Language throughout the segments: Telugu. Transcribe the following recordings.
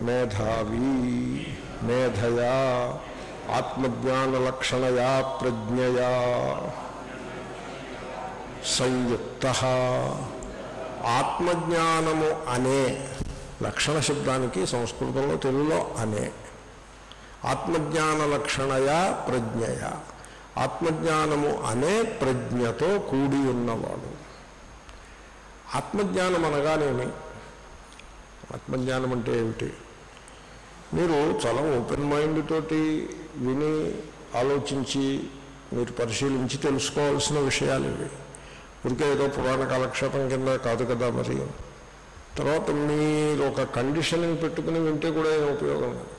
మేధావి మేధయా ఆత్మజ్ఞానలక్షణయా ప్రజ్ఞయా సంయుక్త ఆత్మజ్ఞానము అనే లక్షణ శబ్దానికి సంస్కృతంలో తెలుగులో అనే ఆత్మజ్ఞాన లక్షణయా ప్రజ్ఞయ ఆత్మజ్ఞానము అనే ప్రజ్ఞతో కూడి ఉన్నవాడు ఆత్మజ్ఞానం అనగానేమి ఆత్మజ్ఞానం అంటే ఏమిటి మీరు చాలా ఓపెన్ మైండ్ తోటి విని ఆలోచించి మీరు పరిశీలించి తెలుసుకోవాల్సిన విషయాలు ఇవి ఊరికే ఏదో పురాణ కాలక్షేపం కింద కాదు కదా మరి తర్వాత మీరు ఒక కండిషనింగ్ పెట్టుకుని వింటే కూడా ఏం ఉపయోగం లేదు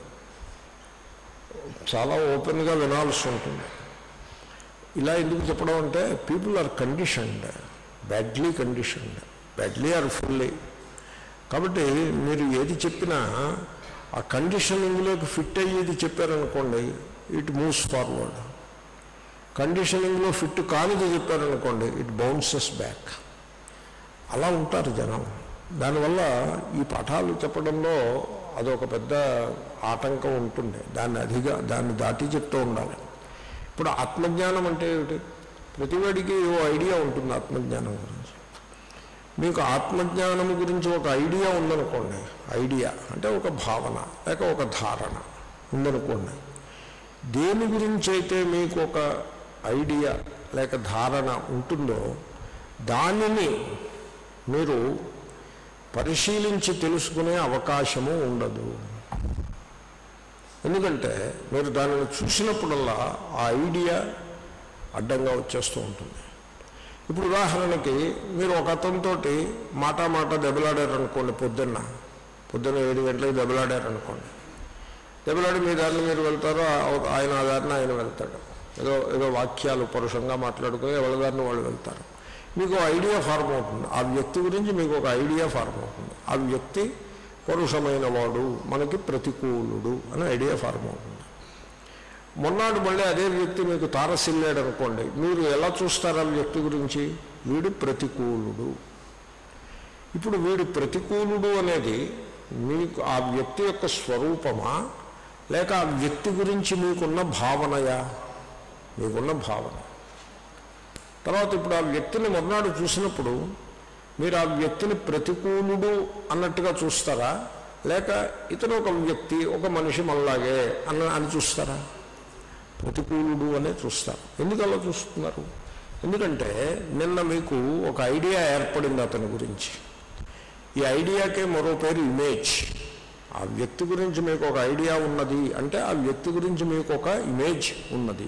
చాలా ఓపెన్గా వినాల్సి ఉంటుంది ఇలా ఎందుకు చెప్పడం అంటే people are conditioned badly conditioned badly are fully కాబట్టి మీరు ఏది చెప్పినా ఆ కండిషనింగ్లోకి ఫిట్ అయ్యేది చెప్పారనుకోండి ఇట్ మూవ్స్ ఫార్వర్డ్ కండిషనింగ్లో ఫిట్ కానిది చెప్పారనుకోండి ఇట్ బౌన్సెస్ బ్యాక్ అలా ఉంటారు జనం దానివల్ల ఈ పాఠాలు చెప్పడంలో అదొక పెద్ద ఆటంకం ఉంటుంది దాన్ని అధిగా దాన్ని దాటి చెప్తూ ఉండాలి ఇప్పుడు ఆత్మజ్ఞానం అంటే ఏమిటి ప్రతివాడికి ఓ ఐడియా ఉంటుంది ఆత్మజ్ఞానం గురించి మీకు ఆత్మజ్ఞానం గురించి ఒక ఐడియా ఉందనుకోండి ఐడియా అంటే ఒక భావన లేక ఒక ధారణ ఉందనుకోండి దేని గురించి అయితే మీకు ఒక ఐడియా లేక ధారణ ఉంటుందో దానిని మీరు పరిశీలించి తెలుసుకునే అవకాశము ఉండదు ఎందుకంటే మీరు దానిని చూసినప్పుడల్లా ఆ ఐడియా అడ్డంగా వచ్చేస్తూ ఉంటుంది ఇప్పుడు ఉదాహరణకి మీరు ఒక అతనితో మాట మాట దెబ్బలాడారనుకోండి పొద్దున్న పొద్దున్న ఏడు గంటలకు దెబ్బలాడారనుకోండి దెబ్బలాడి మీ దారిని మీరు వెళ్తారో ఆ- ఆయన ఆ దారిని ఆయన వెళ్తాడు ఏదో ఏదో వాక్యాలు పరుషంగా మాట్లాడుకుని ఎవరి దారిని వాళ్ళు వెళ్తారు మీకు ఐడియా ఫార్మ్ అవుతుంది ఆ వ్యక్తి గురించి మీకు ఒక ఐడియా ఫార్మ్ అవుతుంది ఆ వ్యక్తి పరుషమైన వాడు మనకి ప్రతికూలుడు అనే ఐడియా ఫార్మ్ అవుతుంది మొన్నాడు మళ్ళీ అదే వ్యక్తి మీకు తారసిల్లాడు అనుకోండి మీరు ఎలా చూస్తారు ఆ వ్యక్తి గురించి వీడు ప్రతికూలుడు ఇప్పుడు వీడు ప్రతికూలుడు అనేది మీకు ఆ వ్యక్తి యొక్క స్వరూపమా లేక ఆ వ్యక్తి గురించి మీకున్న భావనయా మీకున్న భావన తర్వాత ఇప్పుడు ఆ వ్యక్తిని మొన్నాడు చూసినప్పుడు మీరు ఆ వ్యక్తిని ప్రతికూలుడు అన్నట్టుగా చూస్తారా లేక ఇతను ఒక వ్యక్తి ఒక మనిషి మనలాగే అన్న అని చూస్తారా ప్రతికూలుడు అనే చూస్తారు ఎందుకు అలా చూస్తున్నారు ఎందుకంటే నిన్న మీకు ఒక ఐడియా ఏర్పడింది అతని గురించి ఈ ఐడియాకే మరో పేరు ఇమేజ్ ఆ వ్యక్తి గురించి మీకు ఒక ఐడియా ఉన్నది అంటే ఆ వ్యక్తి గురించి మీకు ఒక ఇమేజ్ ఉన్నది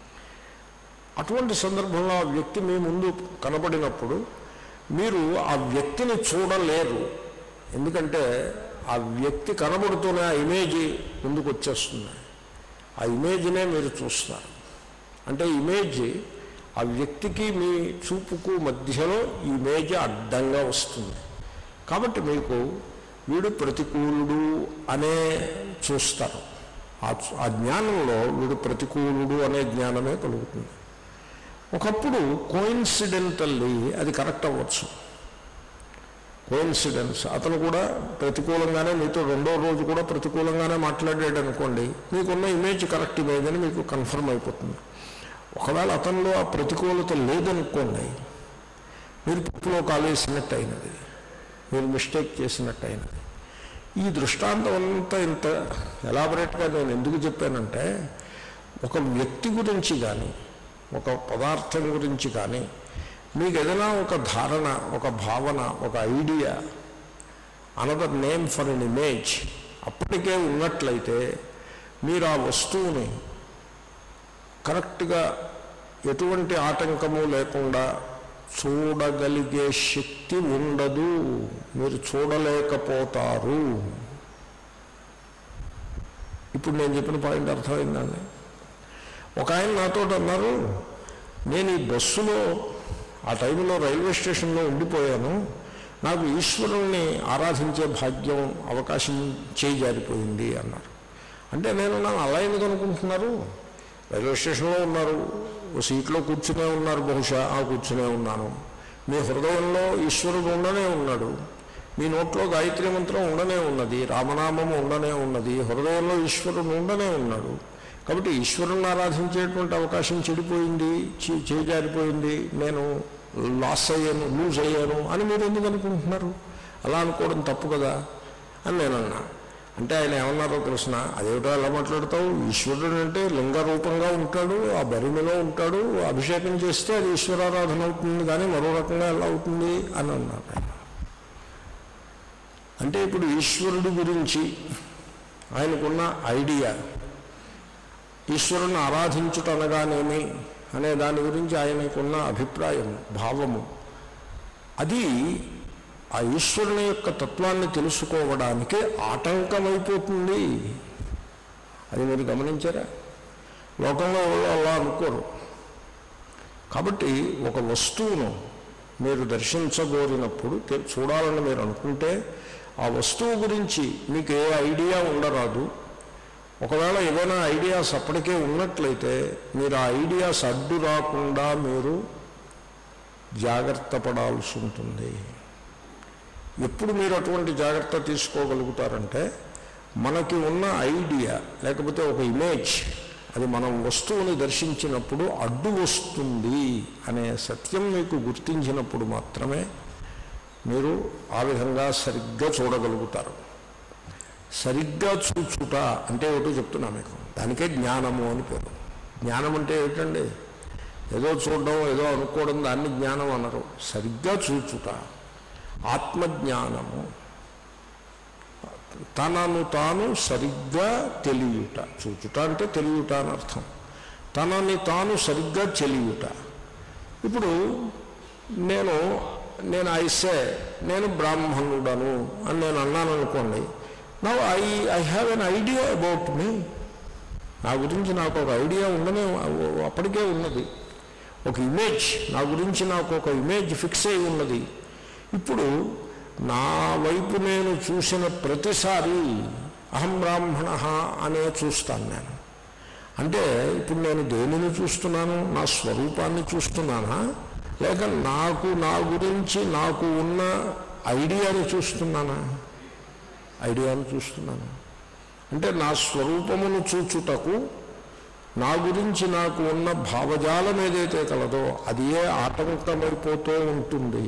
అటువంటి సందర్భంలో ఆ వ్యక్తి మీ ముందు కనబడినప్పుడు మీరు ఆ వ్యక్తిని చూడలేరు ఎందుకంటే ఆ వ్యక్తి కనబడుతూనే ఆ ఇమేజ్ ముందుకు వచ్చేస్తుంది ఆ ఇమేజ్నే మీరు చూస్తారు అంటే ఇమేజ్ ఆ వ్యక్తికి మీ చూపుకు మధ్యలో ఈ ఇమేజ్ అడ్డంగా వస్తుంది కాబట్టి మీకు వీడు ప్రతికూలుడు అనే చూస్తారు ఆ చూ- ఆ జ్ఞానంలో వీడు ప్రతికూలుడు అనే జ్ఞానమే కలుగుతుంది ఒకప్పుడు కోయిన్సిడెంటల్లీ అది కరెక్ట్ అవ్వచ్చు కోయిన్సిడెన్స్ అతను కూడా ప్రతికూలంగానే మీతో రెండో రోజు కూడా ప్రతికూలంగానే మాట్లాడాడు అనుకోండి మీకున్న ఇమేజ్ కరెక్ట్ ఇమేజ్ అని మీకు కన్ఫర్మ్ అయిపోతుంది ఒకవేళ అతనిలో ఆ ప్రతికూలత లేదనుకోండి మీరు పప్పులో కాలేసినట్టు అయినది మీరు మిస్టేక్ చేసినట్టు అయినది ఈ దృష్టాంతం అంతా ఇంత ఎలాబరేట్గా నేను ఎందుకు చెప్పానంటే ఒక వ్యక్తి గురించి కానీ ఒక పదార్థం గురించి కానీ మీకు ఏదైనా ఒక ధారణ ఒక భావన ఒక idea another name for an image అప్పటికే ఉన్నట్లయితే మీరు ఆ వస్తువుని కరెక్ట్గా ఎటువంటి ఆటంకము లేకుండా చూడగలిగే శక్తి ఉండదు మీరు చూడలేకపోతారు ఇప్పుడు నేను చెప్పిన పాయింట్ అర్థమైందండి ఒక ఆయన నాతో అన్నారు నేను ఈ బస్సులో ఆ టైంలో రైల్వే స్టేషన్లో ఉండిపోయాను నాకు ఈశ్వరుణ్ణి ఆరాధించే భాగ్యం అవకాశం చేయి జారిపోయింది అన్నారు అంటే నేను నన్ను అలా ఎందుకు అనుకుంటున్నారు రైల్వే స్టేషన్లో ఉన్నారు ఓ సీట్లో కూర్చునే ఉన్నారు బహుశా ఆ కూర్చునే ఉన్నాను మీ హృదయంలో ఈశ్వరుడు ఉండనే ఉన్నాడు మీ నోట్లో గాయత్రి మంత్రం ఉండనే ఉన్నది రామనామము ఉండనే ఉన్నది హృదయంలో ఈశ్వరుడు ఉండనే ఉన్నాడు కాబట్టి ఈశ్వరుని ఆరాధించేటువంటి అవకాశం చెడిపోయింది చే- చేజారిపోయింది నేను లాస్ అయ్యాను లూజ్ అయ్యాను అని మీరు ఎందుకు అనుకుంటున్నారు అలా అనుకోవడం తప్పు కదా అని నేను అన్నా అంటే ఆయన ఏమన్నారో తెలిసిన అదేమిటో ఎలా మాట్లాడతావు ఈశ్వరుడు అంటే లింగ రూపంగా ఉంటాడు ఆ బరిమిలో ఉంటాడు అభిషేకం చేస్తే అది ఈశ్వరారాధన అవుతుంది కానీ మరో రకంగా ఎలా అవుతుంది అని అన్నారు ఆయన అంటే ఇప్పుడు ఈశ్వరుడి గురించి ఆయనకున్న ఐడియా ఈశ్వరుని ఆరాధించుట అనగానేమి అనే దాని గురించి ఆయనకున్న అభిప్రాయం భావము అది ఆ ఈశ్వరుని యొక్క తత్వాన్ని తెలుసుకోవడానికి ఆటంకమైపోతుంది అది మీరు గమనించారా లోకంలో వాళ్ళు అలా అనుకోరు కాబట్టి ఒక వస్తువును మీరు దర్శించగోరినప్పుడు తె- చూడాలని మీరు అనుకుంటే ఆ వస్తువు గురించి మీకు ఏ ఐడియా ఉండరాదు ఒకవేళ ఏదైనా ఐడియాస్ అప్పటికే ఉన్నట్లయితే మీరు ఆ ఐడియాస్ అడ్డు రాకుండా మీరు జాగ్రత్త పడాల్సి ఉంటుంది ఎప్పుడు మీరు అటువంటి జాగ్రత్త తీసుకోగలుగుతారంటే మనకి ఉన్న ఐడియా లేకపోతే ఒక ఇమేజ్ అది మనం వస్తువుని దర్శించినప్పుడు అడ్డు వస్తుంది అనే సత్యం మీకు గుర్తించినప్పుడు మాత్రమే మీరు ఆ విధంగా సరిగ్గా చూడగలుగుతారు సరిగ్గా చూచుట అంటే ఏమిటో చెప్తున్నా మీకు దానికే జ్ఞానము అని పేరు జ్ఞానం అంటే ఏమిటండి ఏదో చూడడం ఏదో అనుకోవడం దాన్ని జ్ఞానం అనరు సరిగ్గా చూచుట ఆత్మజ్ఞానము తనను తాను సరిగ్గా తెలియుట చూచుట అంటే తెలియుట అని అర్థం తనని తాను సరిగ్గా తెలియుట ఇప్పుడు నేను నేను ఐసే నేను బ్రాహ్మణుడను అని నేను అన్నాను అనుకోండి నా I I have an idea about me నా గురించి నాకు ఒక ఐడియా ఉండనే అప్పటికే ఉన్నది ఒక ఇమేజ్ నా గురించి నాకు ఒక ఇమేజ్ ఫిక్స్ అయి ఉన్నది ఇప్పుడు నా వైపు నేను చూసిన ప్రతిసారి అహం బ్రాహ్మణ అనే చూస్తాను నేను అంటే ఇప్పుడు నేను దేనిని చూస్తున్నాను నా స్వరూపాన్ని చూస్తున్నానా లేక నాకు నా గురించి నాకు ఉన్న ఐడియాని చూస్తున్నానా ఐడియాను చూస్తున్నాను అంటే నా స్వరూపమును చూచుటకు నా గురించి నాకు ఉన్న భావజాలం ఏదైతే కలదో అది ఏ ఆటంకమైపోతూ ఉంటుంది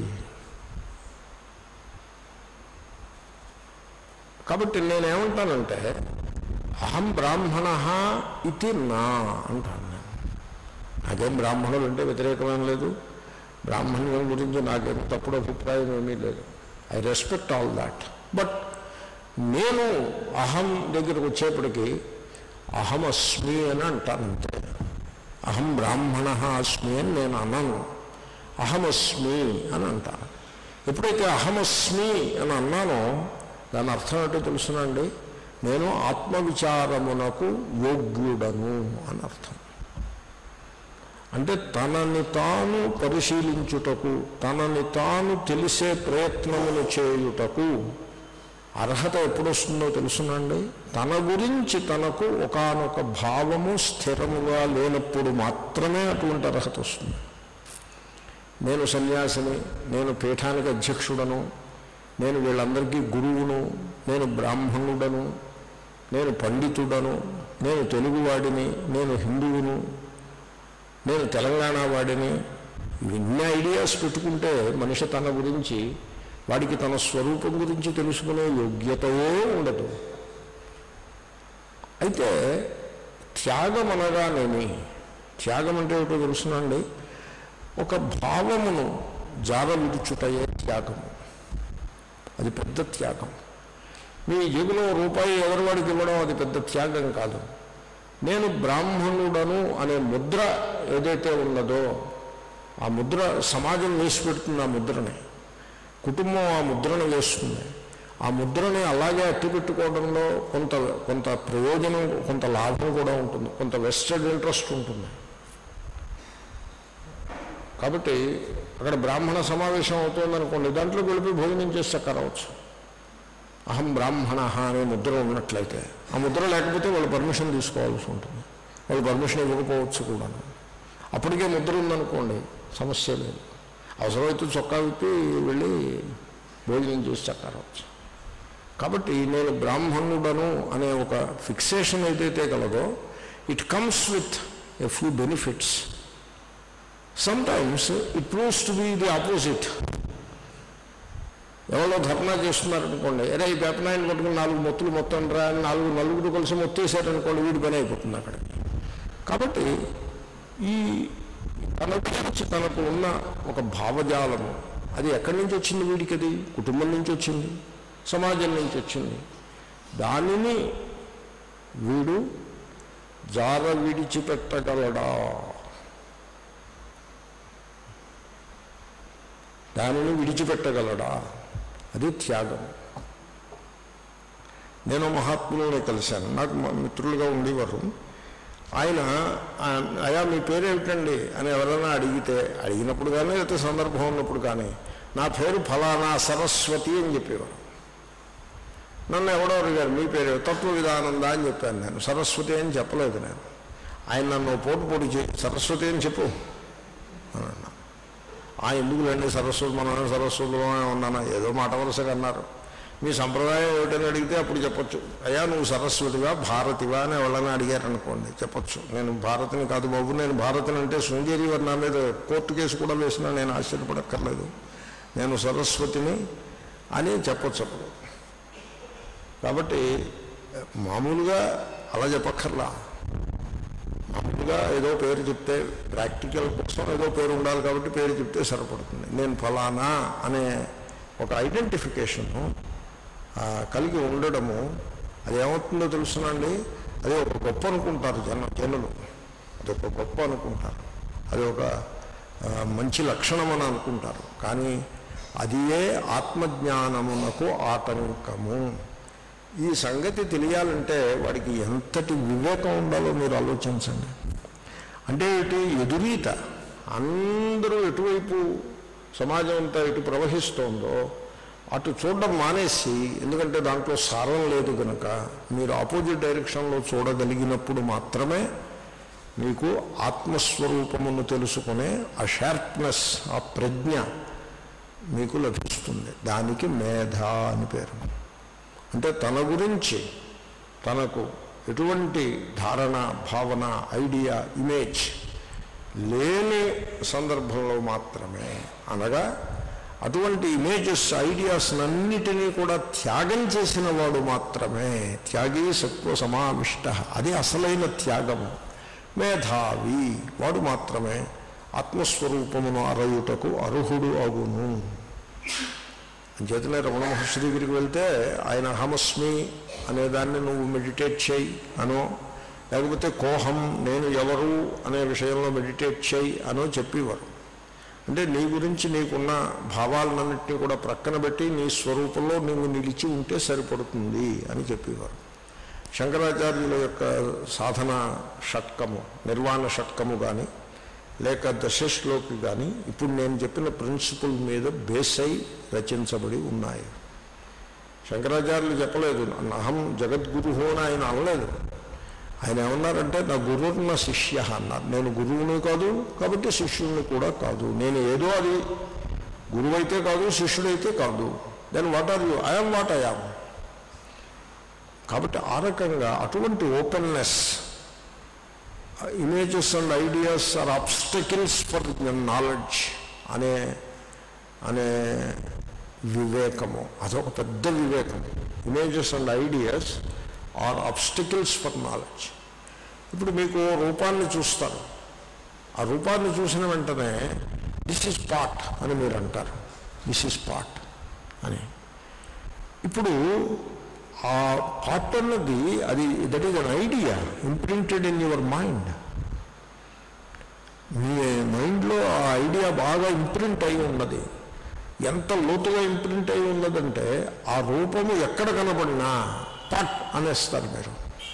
కాబట్టి నేనేమంటానంటే అహం బ్రాహ్మణ ఇది నా అంటాను నేను నాకేం బ్రాహ్మణులు అంటే వ్యతిరేకమేం లేదు బ్రాహ్మణుల గురించి నాకేం తప్పుడు అభిప్రాయం ఏమీ లేదు I respect all that but నేను అహం దగ్గరకు వచ్చేప్పటికీ అహమస్మి అని అంటానంతే అహం బ్రాహ్మణ అస్మి అని నేను అనను అహమస్మి అని అంటాను ఎప్పుడైతే అహమస్మి అని అన్నానో దాని అర్థం ఏంటో తెలుసునండి నేను ఆత్మవిచారమునకు యోగ్యుడను అని అర్థం అంటే తనని తాను పరిశీలించుటకు తనని తాను తెలిసే ప్రయత్నములు చేయుటకు అర్హత ఎప్పుడు వస్తుందో తెలుసునండి తన గురించి తనకు ఒకానొక భావము స్థిరముగా లేనప్పుడు మాత్రమే అటువంటి అర్హత వస్తుంది నేను సన్యాసిని నేను పీఠానికి అధ్యక్షుడను నేను వీళ్ళందరికీ గురువును నేను బ్రాహ్మణుడను నేను పండితుడను నేను తెలుగువాడిని నేను హిందువును నేను తెలంగాణ వాడిని ఇన్ని ఐడియాస్ పెట్టుకుంటే మనిషి తన గురించి వాడికి తన స్వరూపం గురించి తెలుసుకునే యోగ్యతయే ఉండదు అయితే త్యాగం అనగానేమి త్యాగం అంటే ఏమిటో తెలుసునండి ఒక భావమును జార విడుచుటయే త్యాగము అది పెద్ద త్యాగం మీ జేబులో రూపాయి ఎవరివాడికి ఇవ్వడం అది పెద్ద త్యాగం కాదు నేను బ్రాహ్మణుడను అనే ముద్ర ఏదైతే ఉన్నదో ఆ ముద్ర సమాజం వేసిపెడుతుంది ఆ ముద్రని కుటుంబం ఆ ముద్రను వేస్తుంది ఆ ముద్రని అలాగే అట్టిపెట్టుకోవడంలో కొంత కొంత ప్రయోజనం కొంత లాభం కూడా ఉంటుంది కొంత వెస్టెడ్ ఇంట్రెస్ట్ ఉంటుంది కాబట్టి అక్కడ బ్రాహ్మణ సమావేశం అవుతుందనుకోండి దాంట్లో వెళ్ళి భోజనం చేసి చక్కరవచ్చు అహం బ్రాహ్మణ అనే ముద్ర ఉన్నట్లయితే ఆ ముద్ర లేకపోతే వాళ్ళు పర్మిషన్ తీసుకోవాల్సి ఉంటుంది వాళ్ళు పర్మిషన్ ఇవ్వకపోవచ్చు కూడా అప్పటికే ముద్ర ఉందనుకోండి సమస్య లేదు అవసరమైతే చొక్కా విప్పి వెళ్ళి భోజనం చేసి చక్కరవచ్చు కాబట్టి నేను బ్రాహ్మణుడను అనే ఒక ఫిక్సేషన్ ఏదైతే కలదో it comes with a few benefits sometimes it proves to be the opposite ఎవరో ధర్నా చేస్తున్నారనుకోండి అరే ఈ పెపనాయని పట్టుకుని నాలుగు మొత్తులు మొత్తం రా అని నాలుగు నలుగురు కలిసి మొత్తేసారనుకోండి వీడి పని అయిపోతుంది అక్కడ కాబట్టి ఈ తన గురించి తనకు ఉన్న ఒక భావజాలము అది ఎక్కడి నుంచి వచ్చింది వీడికి అది కుటుంబం నుంచి వచ్చింది సమాజం నుంచి వచ్చింది దానిని వీడు జార విడిచిపెట్టగలడా దానిని విడిచిపెట్టగలడా అది త్యాగం నేను మహాత్ములని కలిశాను నాకు మా మిత్రులుగా ఉండేవారు ఆయన ఆ, అయా మీ పేరేమిటండి అని ఎవరైనా అడిగితే అడిగినప్పుడు కానీ లేకపోతే సందర్భం ఉన్నప్పుడు కానీ నా పేరు ఫలానా సరస్వతి అని చెప్పేవారు నన్ను ఎవడో అడిగారు మీ పేరు తత్వ విధానందా అని చెప్పాను నేను సరస్వతి అని చెప్పలేదు నేను ఆయన నన్ను పోటు పొడి చేయి సరస్వతి అని చెప్పు అని అన్నా ఆ ఎందుకులండి సరస్వతి మనం సరస్వతిలోనే ఉన్నాను ఏదో మాట వరుసగా అన్నారు మీ సంప్రదాయం ఏమిటని అడిగితే అప్పుడు చెప్పొచ్చు అయ్యా నువ్వు సరస్వతివా భారతివా అని ఎవరైనా అడిగారనుకోండి చెప్పొచ్చు నేను భారతిని కాదు బాబు నేను భారతిని అంటే శృంగేరి వారు నా మీద కోర్టు కేసు కూడా వేసినా నేను ఆశ్చర్యపడక్కర్లేదు నేను సరస్వతిని అని చెప్పొచ్చు అప్పుడు కాబట్టి మామూలుగా అలా చెప్పక్కర్లా మామూలుగా ఏదో పేరు చెప్తే ప్రాక్టికల్ కోసం ఏదో పేరు ఉండాలి కాబట్టి పేరు చెప్తే సరిపడుతుంది నేను ఫలానా అనే ఒక ఐడెంటిఫికేషను కలిగి ఉండడము అది ఏమవుతుందో తెలుసునండి అది ఒక గొప్ప అనుకుంటారు జన జనులు అది ఒక గొప్ప అనుకుంటారు అది ఒక ఆ, మంచి లక్షణం అని అనుకుంటారు కానీ అది ఏ ఆత్మజ్ఞానమునకు ఆటంకము ఈ సంగతి తెలియాలంటే వాడికి ఎంతటి వివేకం ఉండాలో మీరు ఆలోచించండి అంటే ఇటు ఎదురీత అందరూ ఎటువైపు సమాజం అంతా ఎటు ప్రవహిస్తోందో అటు చూడడం మానేసి ఎందుకంటే దాంట్లో సారం లేదు కనుక మీరు ఆపోజిట్ డైరెక్షన్లో చూడగలిగినప్పుడు మాత్రమే మీకు ఆత్మస్వరూపమును తెలుసుకునే ఆ షార్ప్నెస్ ఆ ప్రజ్ఞ మీకు లభిస్తుంది దానికి మేధ అని పేరు అంటే తన గురించి తనకు ఎటువంటి ధారణ భావన ఐడియా ఇమేజ్ లేని సందర్భంలో మాత్రమే అనగా అటువంటి ఇమేజెస్ ఐడియాస్ అన్నిటినీ కూడా త్యాగం చేసిన వాడు మాత్రమే త్యాగి సత్వ సమావిష్ట అది అసలైన త్యాగము మేధావి వాడు మాత్రమే ఆత్మస్వరూపమును అరయుటకు అర్హుడు అగును అంచేతనే రమణ మహర్షి దగ్గరికి వెళ్తే ఆయన అహమస్మి అనేదాన్ని నువ్వు మెడిటేట్ చేయి అనో లేకపోతే కోహం నేను ఎవరు అనే విషయంలో మెడిటేట్ చేయి అనో చెప్పేవారు అంటే నీ గురించి నీకున్న భావాలన్నింటినీ కూడా ప్రక్కన పెట్టి నీ స్వరూపంలో నువ్వు నిలిచి ఉంటే సరిపడుతుంది అని చెప్పేవారు శంకరాచార్యుల యొక్క సాధన షట్కము నిర్వాణ షట్కము కానీ లేక దశశ్లోకి కానీ ఇప్పుడు నేను చెప్పిన ప్రిన్సిపల్ మీద బేస్ అయి రచించబడి ఉన్నాయి శంకరాచార్యులు చెప్పలేదు అహం జగద్గురు అని ఆయన అనలేదు ఆయన ఏమన్నారంటే నా గురువు నా శిష్య అన్నారు నేను గురువుని కాదు కాబట్టి శిష్యుని కూడా కాదు నేను ఏదో అది గురువైతే కాదు శిష్యుడైతే కాదు then what are you I am what I am కాబట్టి ఆ రకంగా అటువంటి openness images and ideas are obstacles for knowledge అనే అనే వివేకము అదొక పెద్ద వివేకం images and ideas are obstacles for knowledge ఇప్పుడు మీకు రూపాన్ని చూస్తారు ఆ రూపాన్ని చూసిన వెంటనే దిస్ ఇస్ పాట్ అని మీరు అంటారు దిస్ ఇస్ పాట్ అని ఇప్పుడు ఆ పాట్ అన్నది అది that is an idea imprinted in your mind మీ మైండ్లో ఆ ఐడియా బాగా ఇంప్రింట్ అయి ఉన్నది ఎంత లోతుగా ఇంప్రింట్ అయి ఉన్నదంటే ఆ రూపము ఎక్కడ కనబడినా పాట్ అనేస్తారు మీరు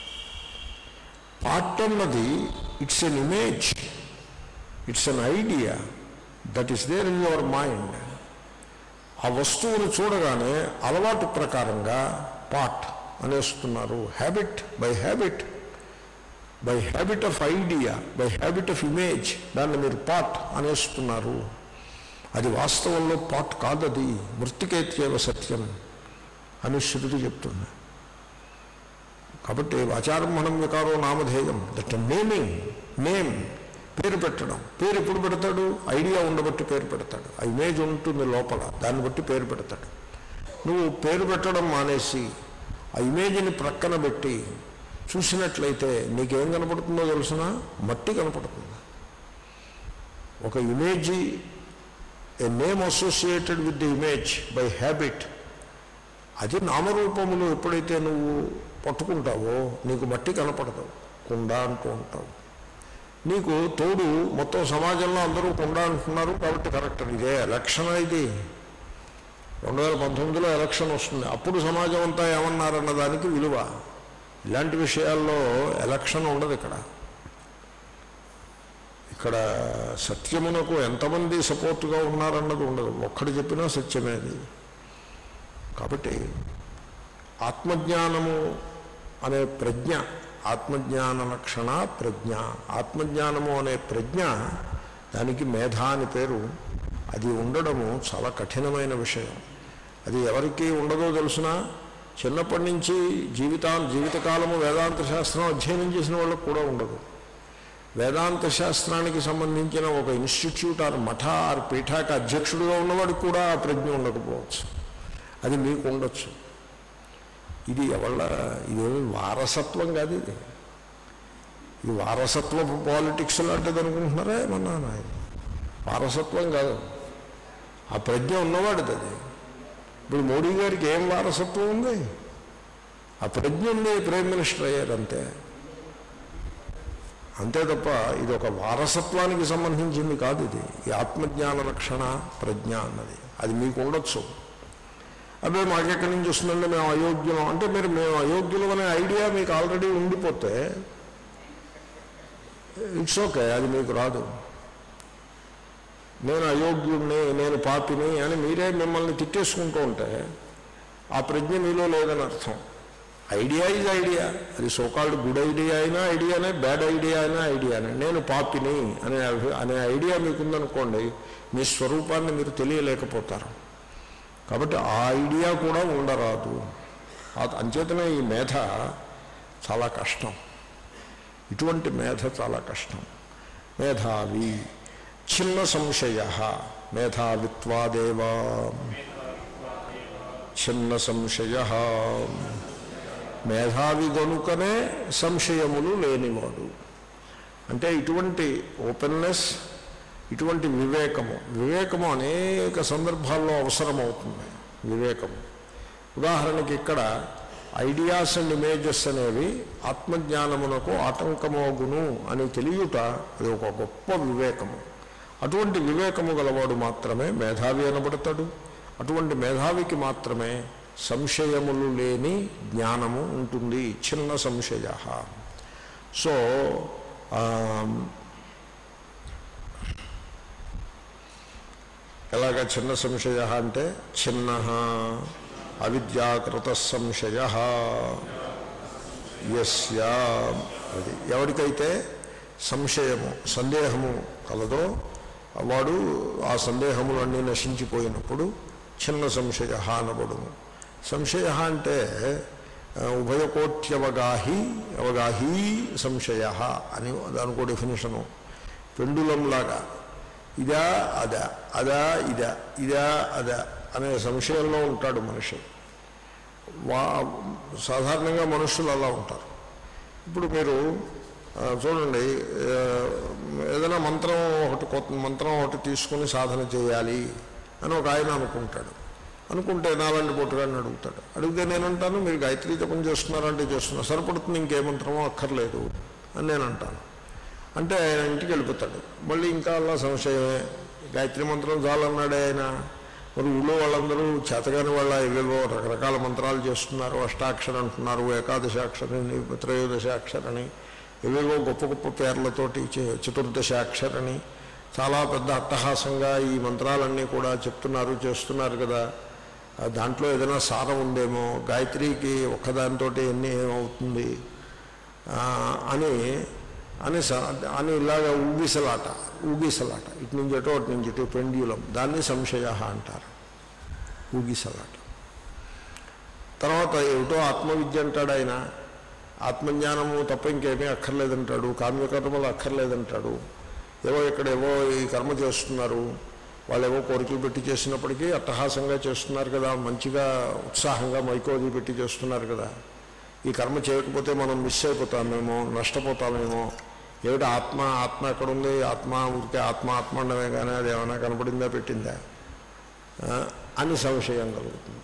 పాట్ అన్నది it's an image it's an idea that is there in your mind ఆ వస్తువును చూడగానే అలవాటు ప్రకారంగా పాట్ అనేస్తున్నారు habit by habit by habit of idea by habit of image దాన్ని మీరు పాట్ అనేస్తున్నారు అది వాస్తవంలో పాట్ కాదది మృతికేత్యేవ సత్యం అని శృతి చెప్తుంది కాబట్టి వాచారంభణం వికారో నామధేయం దట్ నేమింగ్ నేమ్ పేరు పెట్టడం పేరు ఎప్పుడు పెడతాడు ఐడియా ఉండబట్టి పేరు పెడతాడు ఆ ఇమేజ్ ఉంటుంది లోపల దాన్ని బట్టి పేరు పెడతాడు నువ్వు పేరు పెట్టడం మానేసి ఆ ఇమేజ్ని ప్రక్కన పెట్టి చూసినట్లయితే నీకేం కనపడుతుందో తెలుసిన మట్టి కనపడుతుంది ఒక image a name associated with the image by habit అది నామరూపములు ఎప్పుడైతే నువ్వు పట్టుకుంటావో నీకు మట్టి కనపడదు కుండ అంటూ ఉంటావు నీకు తోడు మొత్తం సమాజంలో అందరూ కుండ అంటున్నారు కాబట్టి కరెక్ట్ ఇదే ఎలక్షన్ ఇది రెండు వేల పంతొమ్మిదిలో ఎలక్షన్ వస్తుంది అప్పుడు సమాజం అంతా ఏమన్నారన్న దానికి విలువ ఇలాంటి విషయాల్లో ఎలక్షన్ ఉండదు ఇక్కడ ఇక్కడ సత్యమునకు ఎంతమంది సపోర్టుగా ఉన్నారన్నది ఉండదు ఒక్కడు చెప్పినా సత్యమేది కాబట్టి ఆత్మజ్ఞానము అనే ప్రజ్ఞ ఆత్మజ్ఞాన లక్షణ ప్రజ్ఞ ఆత్మజ్ఞానము అనే ప్రజ్ఞ దానికి మేధ అని పేరు అది ఉండడము చాలా కఠినమైన విషయం అది ఎవరికి ఉండదో తెలుసిన చిన్నప్పటి నుంచి జీవితా జీవితకాలము వేదాంత శాస్త్రం అధ్యయనం చేసిన వాళ్ళకు కూడా ఉండదు వేదాంత శాస్త్రానికి సంబంధించిన ఒక ఇన్స్టిట్యూట్ ఆర్ మఠ ఆర్ పీఠాకి అధ్యక్షుడిగా ఉన్నవాడికి కూడా ఆ ప్రజ్ఞ ఉండకపోవచ్చు అది మీకు ఉండొచ్చు ఇది ఎవళ్ళ ఇదేమి వారసత్వం కాదు ఇది ఇది వారసత్వ పాలిటిక్స్ లాంటిది అనుకుంటున్నారా ఏమన్నా నాయన వారసత్వం కాదు ఆ ప్రజ్ఞ ఉన్నవాడిది అది ఇప్పుడు మోడీ గారికి ఏం వారసత్వం ఉంది ఆ ప్రజ్ఞ ఉంది ప్రైమ్ మినిస్టర్ అయ్యారు అంతే అంతే తప్ప ఇది ఒక వారసత్వానికి సంబంధించింది కాదు ఇది ఈ ఆత్మజ్ఞాన రక్షణ ప్రజ్ఞ అన్నది అది మీకు ఉండొచ్చు అదే మాకెక్కడి నుంచి వస్తుందంటే మేము అయోగ్యం అంటే మీరు మేము అయోగ్యులం అనే ఐడియా మీకు ఆల్రెడీ ఉండిపోతే ఇట్స్ ఓకే అది మీకు రాదు నేను అయోగ్యుణ్ణి నేను పాపిని అని మీరే మిమ్మల్ని తిట్టేసుకుంటూ ఉంటే ఆ ప్రజ్ఞ మీలో లేదని అర్థం ఐడియా ఈజ్ ఐడియా అది సోకాల్డ్ గుడ్ ఐడియా అయినా ఐడియానే బ్యాడ్ ఐడియా అయినా ఐడియానే నేను పాపిని అనే అభి- అనే ఐడియా మీకుందనుకోండి మీ స్వరూపాన్ని మీరు తెలియలేకపోతారు కాబట్టి ఆ ఐడియా కూడా ఉండరాదు ఆ- అంచేతనే ఈ మేధ చాలా కష్టం ఇటువంటి మేధ చాలా కష్టం మేధావి చిన్న సంశయ మేధావిత్వాదేవా చిన్న సంశయ మేధావి గనుకనే సంశయములు లేనివాడు అంటే ఇటువంటి ఓపెన్నెస్ ఇటువంటి వివేకము వివేకము అనేక సందర్భాల్లో అవసరమవుతుంది వివేకము ఉదాహరణకి ఇక్కడ ఐడియాస్ అండ్ ఇమేజెస్ అనేవి ఆత్మజ్ఞానమునకు ఆటంకమోగును అని తెలియట అది ఒక గొప్ప వివేకము అటువంటి వివేకము గలవాడు మాత్రమే మేధావి అనబడతాడు అటువంటి మేధావికి మాత్రమే సంశయములు లేని జ్ఞానము ఉంటుంది చిన్న సంశయ సో ఆ, ఎలాగ చిన్న సంశయ అంటే చిన్న అవిద్యాకృత సంశయ యస్య అది ఎవరికైతే సంశయము సందేహము కలదో వాడు ఆ సందేహములన్నీ నశించిపోయినప్పుడు చిన్న సంశయ అనబడును సంశయ అంటే ఆ, ఉభయకోట్యవగాహి అవగాహి సంశయ అని దానికో డెఫినేషను పెండులంలాగా ఇదా అదా అదా ఇదా ఇదా అదా అనే సంశయంలో ఉంటాడు మనిషి వా సాధారణంగా మనుషులు అలా ఉంటారు ఇప్పుడు మీరు ఆ, చూడండి ఆ, ఏదైనా మంత్రం ఒకటి కొత్త మంత్రం ఒకటి తీసుకుని సాధన చేయాలి అని ఒక ఆయన అనుకుంటాడు అనుకుంటే నాలాంటి పొట్టుగాడిని అడుగుతాడు అడిగితే నేను అంటాను మీరు గాయత్రి జపం చేస్తున్నారంటే చేస్తున్నా సరిపడుతుంది ఇంకే మంత్రమో అక్కర్లేదు అని నేను అంటాను అంటే ఆయన ఇంటికి వెళ్ళిపోతాడు మళ్ళీ ఇంకా అలా సంశయమే గాయత్రి మంత్రం చాలన్నాడే ఆయన మరి ఊళ్ళో వాళ్ళందరూ చేతగాని వాళ్ళ ఇవేవో రకరకాల మంత్రాలు చేస్తున్నారు అష్టాక్షర అంటున్నారు ఏకాదశాక్షరని త్రయోదశాక్షరని ఇవేవో గొప్ప గొప్ప పేర్లతోటి చ- చతుర్దశాక్షరని చాలా పెద్ద అట్టహాసంగా ఈ మంత్రాలన్నీ కూడా చెప్తున్నారు చేస్తున్నారు కదా ఆ దాంట్లో ఏదైనా సారం ఉందేమో గాయత్రికి ఒక్కదానితోటి ఎన్ని ఏమవుతుంది ఆ, అని అని స- అని ఇలాగ ఊగిసలాట ఊగిసలాట ఇటు నుంచి అటు అటు నుంచి ఇటు పెండ్యులం దాన్ని సంశయ అంటారు ఊగిసలాట తర్వాత ఏమిటో ఆత్మవిద్య అంటాడు ఆయన ఆత్మజ్ఞానము తప్ప ఇంకేమీ అక్కర్లేదంటాడు కామ్యకర్మలు అక్కర్లేదంటాడు ఏవో ఇక్కడ ఏవో ఈ కర్మ చేస్తున్నారు వాళ్ళు ఏవో కోరికలు పెట్టి చేసినప్పటికీ అట్టహాసంగా చేస్తున్నారు కదా మంచిగా ఉత్సాహంగా మైకోది పెట్టి చేస్తున్నారు కదా ఈ కర్మ చేయకపోతే మనం మిస్ అయిపోతామేమో నష్టపోతామేమో ఏమిటి ఆత్మ ఆత్మ ఎక్కడుంది ఆత్మ ఊరికే ఆత్మ ఆత్మ ఉండమే కానీ అది ఏమైనా కనపడిందా పెట్టిందా ఆ, అని సంశయం కలుగుతుంది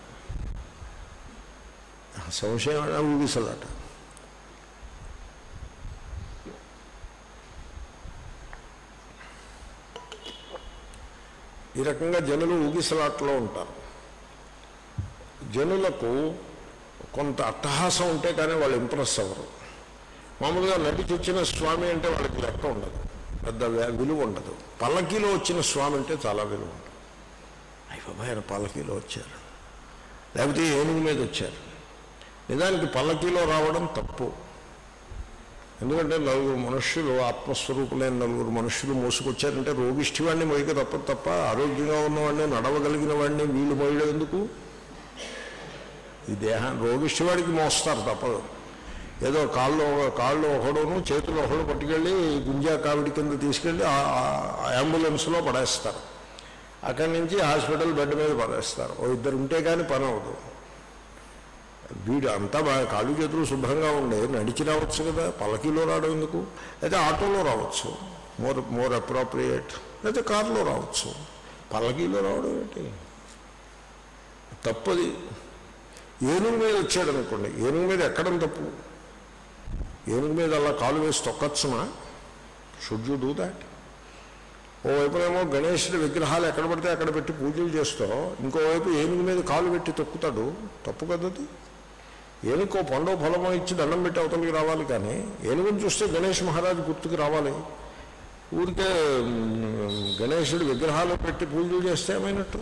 సంశయం అంటే ఊగిసలాట ఈ రకంగా జనులు ఊగిసలాట్లో ఉంటారు జనులకు కొంత అట్టహాసం ఉంటే కానీ వాళ్ళు ఇంప్రెస్ అవ్వరు మామూలుగా నడిచి వచ్చిన స్వామి అంటే వాళ్ళకి లెక్క ఉండదు పెద్ద వే- విలువ ఉండదు పల్లకీలో వచ్చిన స్వామి అంటే చాలా విలువ ఉంటుంది అయ్యి బాబాయ్ ఆయన పల్లకీలో వచ్చారు లేకపోతే ఏనుగు మీద వచ్చారు నిజానికి పల్లకీలో రావడం తప్పు ఎందుకంటే నలుగురు మనుష్యులు ఆత్మస్వరూపులైన నలుగురు మనుష్యులు మోసుకొచ్చారంటే రోగిష్టి వాడిని మోయక తప్ప తప్ప ఆరోగ్యంగా ఉన్నవాడిని నడవగలిగిన వాడిని వీళ్ళు మోయడం ఎందుకు ఈ దేహాన్ని రోగిష్టి వాడికి మోస్తారు తప్పదు ఏదో కాళ్ళు కాళ్ళు ఒకడును చేతులు ఒకడు పట్టుకెళ్ళి గుంజా కావిడి కింద తీసుకెళ్ళి ఆ- ఆ అంబులెన్స్లో పడేస్తారు అక్కడి నుంచి హాస్పిటల్ బెడ్ మీద పడేస్తారు ఓ ఇద్దరు ఉంటే కానీ పని అవ్వదు వీడు అంతా బాగా కాళ్ళు చేతులు శుభ్రంగా ఉండే నడిచి రావచ్చు కదా పలకీలో రావడం ఎందుకు అయితే ఆటోలో రావచ్చు మోర్ మోర్ అప్రోప్రియేట్ అయితే కారులో రావచ్చు పల్లకీలో రావడం ఏంటి తప్పది ఏనుగు మీద వచ్చాడు అనుకోండి ఏనుగు మీద ఎక్కడం తప్పు ఏనుగు మీద అలా కాలు వేసి తొక్కచ్చునా షుడ్ యూ డూ దాట్ ఓవైపునేమో గణేశుడి విగ్రహాలు ఎక్కడ పడితే అక్కడ పెట్టి పూజలు చేస్తూ ఇంకోవైపు ఏనుగు మీద కాలు పెట్టి తొక్కుతాడు తప్పు కదది ఏనుకో పండో ఫలమో ఇచ్చి దండం పెట్టి అవతలికి రావాలి కానీ ఏనుగుని చూస్తే గణేష్ మహారాజు గుర్తుకు రావాలి ఊరికే మ్, గణేశుడి విగ్రహాలు పెట్టి పూజలు చేస్తే ఏమైనట్టు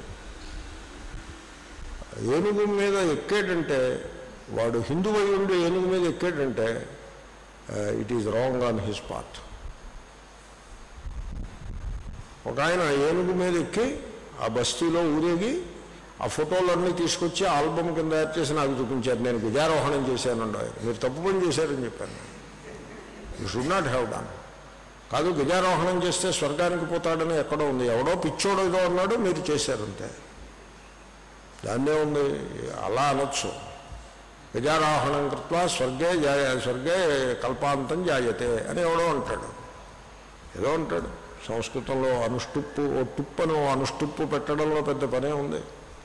ఏనుగు మీద ఎక్కేటంటే వాడు హిందువై ఉండి ఏనుగు మీద ఎక్కేటంటే it is wrong on his part ఒక ఆయన ఏనుగు మీద ఎక్కి ఆ బస్తీలో ఊరేగి ఆ ఫోటోలన్నీ తీసుకొచ్చి ఆల్బమ్ కింద తయారు చేసి నాకు చూపించారు నేను విజయారోహణం చేశానండి ఆయన మీరు తప్పు పని చేశారని చెప్పాను you should not have done కాదు గిజారోహణం చేస్తే స్వర్గానికి పోతాడని ఎక్కడో ఉంది ఎవడో పిచ్చోడో ఏదో అన్నాడు మీరు చేశారంతే దాన్నే ఉంది అలా అనొచ్చు గజారోహణం కృత్వా స్వర్గే జాయ స్వర్గే కల్పాంతం జాయతే అని ఎవడో అంటాడు ఏదో అంటాడు సంస్కృతంలో అనుష్టుప్పు ఓ టుప్పను ఓ అనుష్టుప్పు పెట్టడంలో పెద్ద పనే ఉంది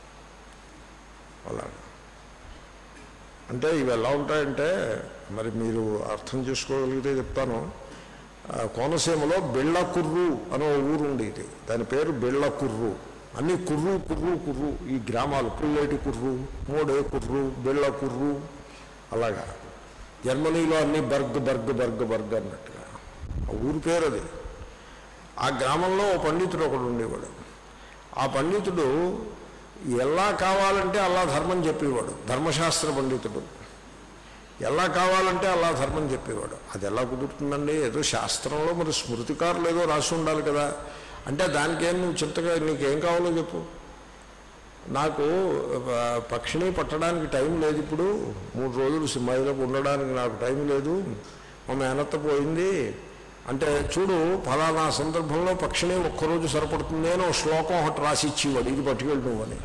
అలా అంటే ఇవి ఎలా ఉంటాయంటే మరి మీరు అర్థం చేసుకోగలిగితే చెప్తాను ఆ, కోనసీమలో బెళ్ళకుర్రు అనే ఓ ఊరు ఉండేది దాని పేరు బెళ్ళకుర్రు అన్ని కుర్రు కుర్రు కుర్రు ఈ గ్రామాలు పుల్లేటి కుర్రు మోడే కుర్రు బెళ్ళకుర్రు అలాగా జర్మనీలో అన్ని బర్గ్ బర్గ్ బర్గ్ బర్గ్ అన్నట్టుగా ఆ ఊరి పేరు అది ఆ గ్రామంలో ఓ పండితుడు ఒకడు ఉండేవాడు ఆ పండితుడు ఎలా కావాలంటే అలా ధర్మం చెప్పేవాడు ధర్మశాస్త్ర పండితుడు ఎలా కావాలంటే అలా ధర్మం చెప్పేవాడు అది ఎలా కుదురుతుందండి ఏదో శాస్త్రంలో మరి స్మృతికారులు ఏదో రాసి ఉండాలి కదా అంటే దానికేం నువ్వు చింతగా నీకేం కావాలో చెప్పు నాకు ఆ, పక్షిని పట్టడానికి టైం లేదు ఇప్పుడు మూడు రోజులు సింహాయిలకు ఉండడానికి నాకు టైం లేదు మా మేనత్త పోయింది అంటే చూడు ఫలానా సందర్భంలో పక్షిని ఒక్కరోజు సరిపడుతుంది అని ఓ శ్లోకం ఒకటి రాసి ఇచ్చేవాడు ఇది పట్టుకెళ్ళి నువ్వు అని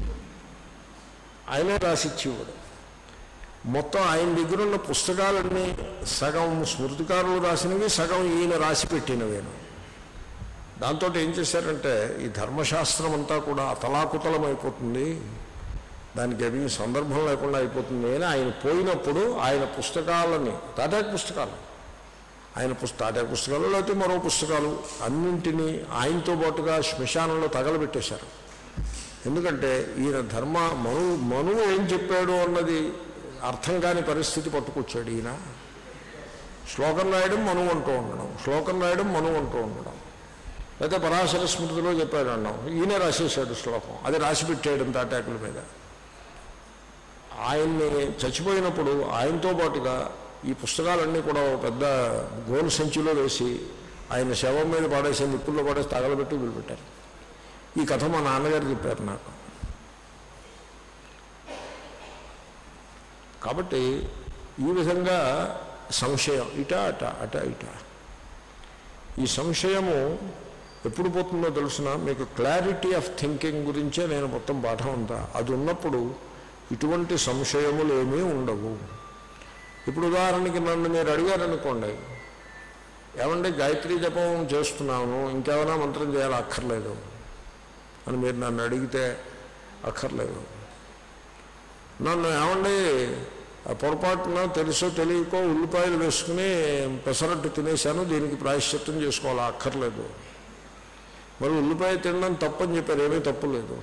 ఆయనే రాసి ఇచ్చేవాడు మొత్తం ఆయన దగ్గర ఉన్న పుస్తకాలన్నీ సగం స్మృతికారులు రాసినవి సగం ఈయన రాసి పెట్టినవేను దాంతో ఏం చేశారంటే ఈ ధర్మశాస్త్రం అంతా కూడా అతలాకుతలం అయిపోతుంది దానికి ఏమీ సందర్భం లేకుండా అయిపోతుంది అని ఆయన పోయినప్పుడు ఆయన పుస్తకాలని తాటాకు పుస్తకాలు ఆయన పుస్త తాటాకు పుస్తకాలు లేకపోతే మరో పుస్తకాలు అన్నింటినీ ఆయనతో పాటుగా శ్మశానంలో తగలబెట్టేశారు ఎందుకంటే ఈయన ధర్మ మను మనువు ఏం చెప్పాడు అన్నది అర్థం కాని పరిస్థితి పట్టుకొచ్చాడు ఈయన శ్లోకం రాయడం మనువు అంటూ ఉండడం శ్లోకం రాయడం మనువు అంటూ ఉండడం లేకపోతే పరాశర స్మృతిలో చెప్పాడు అన్నాం ఈయన రాసేసాడు శ్లోకం అది రాసి పెట్టేయడం తాటాకుల మీద ఆయన్ని చచ్చిపోయినప్పుడు ఆయనతో పాటుగా ఈ పుస్తకాలన్నీ కూడా ఒక పెద్ద గోలు సంచిలో వేసి ఆయన శవం మీద పడేసి నిప్పుల్లో పడేసి తగలబెట్టి వదిలిపెట్టారు ఈ కథ మా నాన్నగారు చెప్పారు నాకు కాబట్టి ఈ విధంగా సంశయం ఇట అట అట ఇట ఈ సంశయము ఎప్పుడు పోతుందో తెలుసిన మీకు క్లారిటీ ఆఫ్ థింకింగ్ గురించే నేను మొత్తం పాఠం అంతా అది ఉన్నప్పుడు ఇటువంటి సంశయములు ఏమీ ఉండవు ఇప్పుడు ఉదాహరణకి నన్ను మీరు అడిగారనుకోండి ఏమంటే గాయత్రీ జపం చేస్తున్నాను ఇంకేమైనా మంత్రం చేయాలి అక్కర్లేదు అని మీరు నన్ను అడిగితే అక్కర్లేదు నన్ను ఏమండి ఆ పొరపాటున తెలుసో తెలియకో ఉల్లిపాయలు వేసుకుని పెసరట్టు తినేశాను దీనికి ప్రాయశ్చిత్తం చేసుకోవాలి అక్కర్లేదు మరి ఉల్లిపాయ తినడం తప్పని చెప్పారు ఏమీ తప్పు లేదు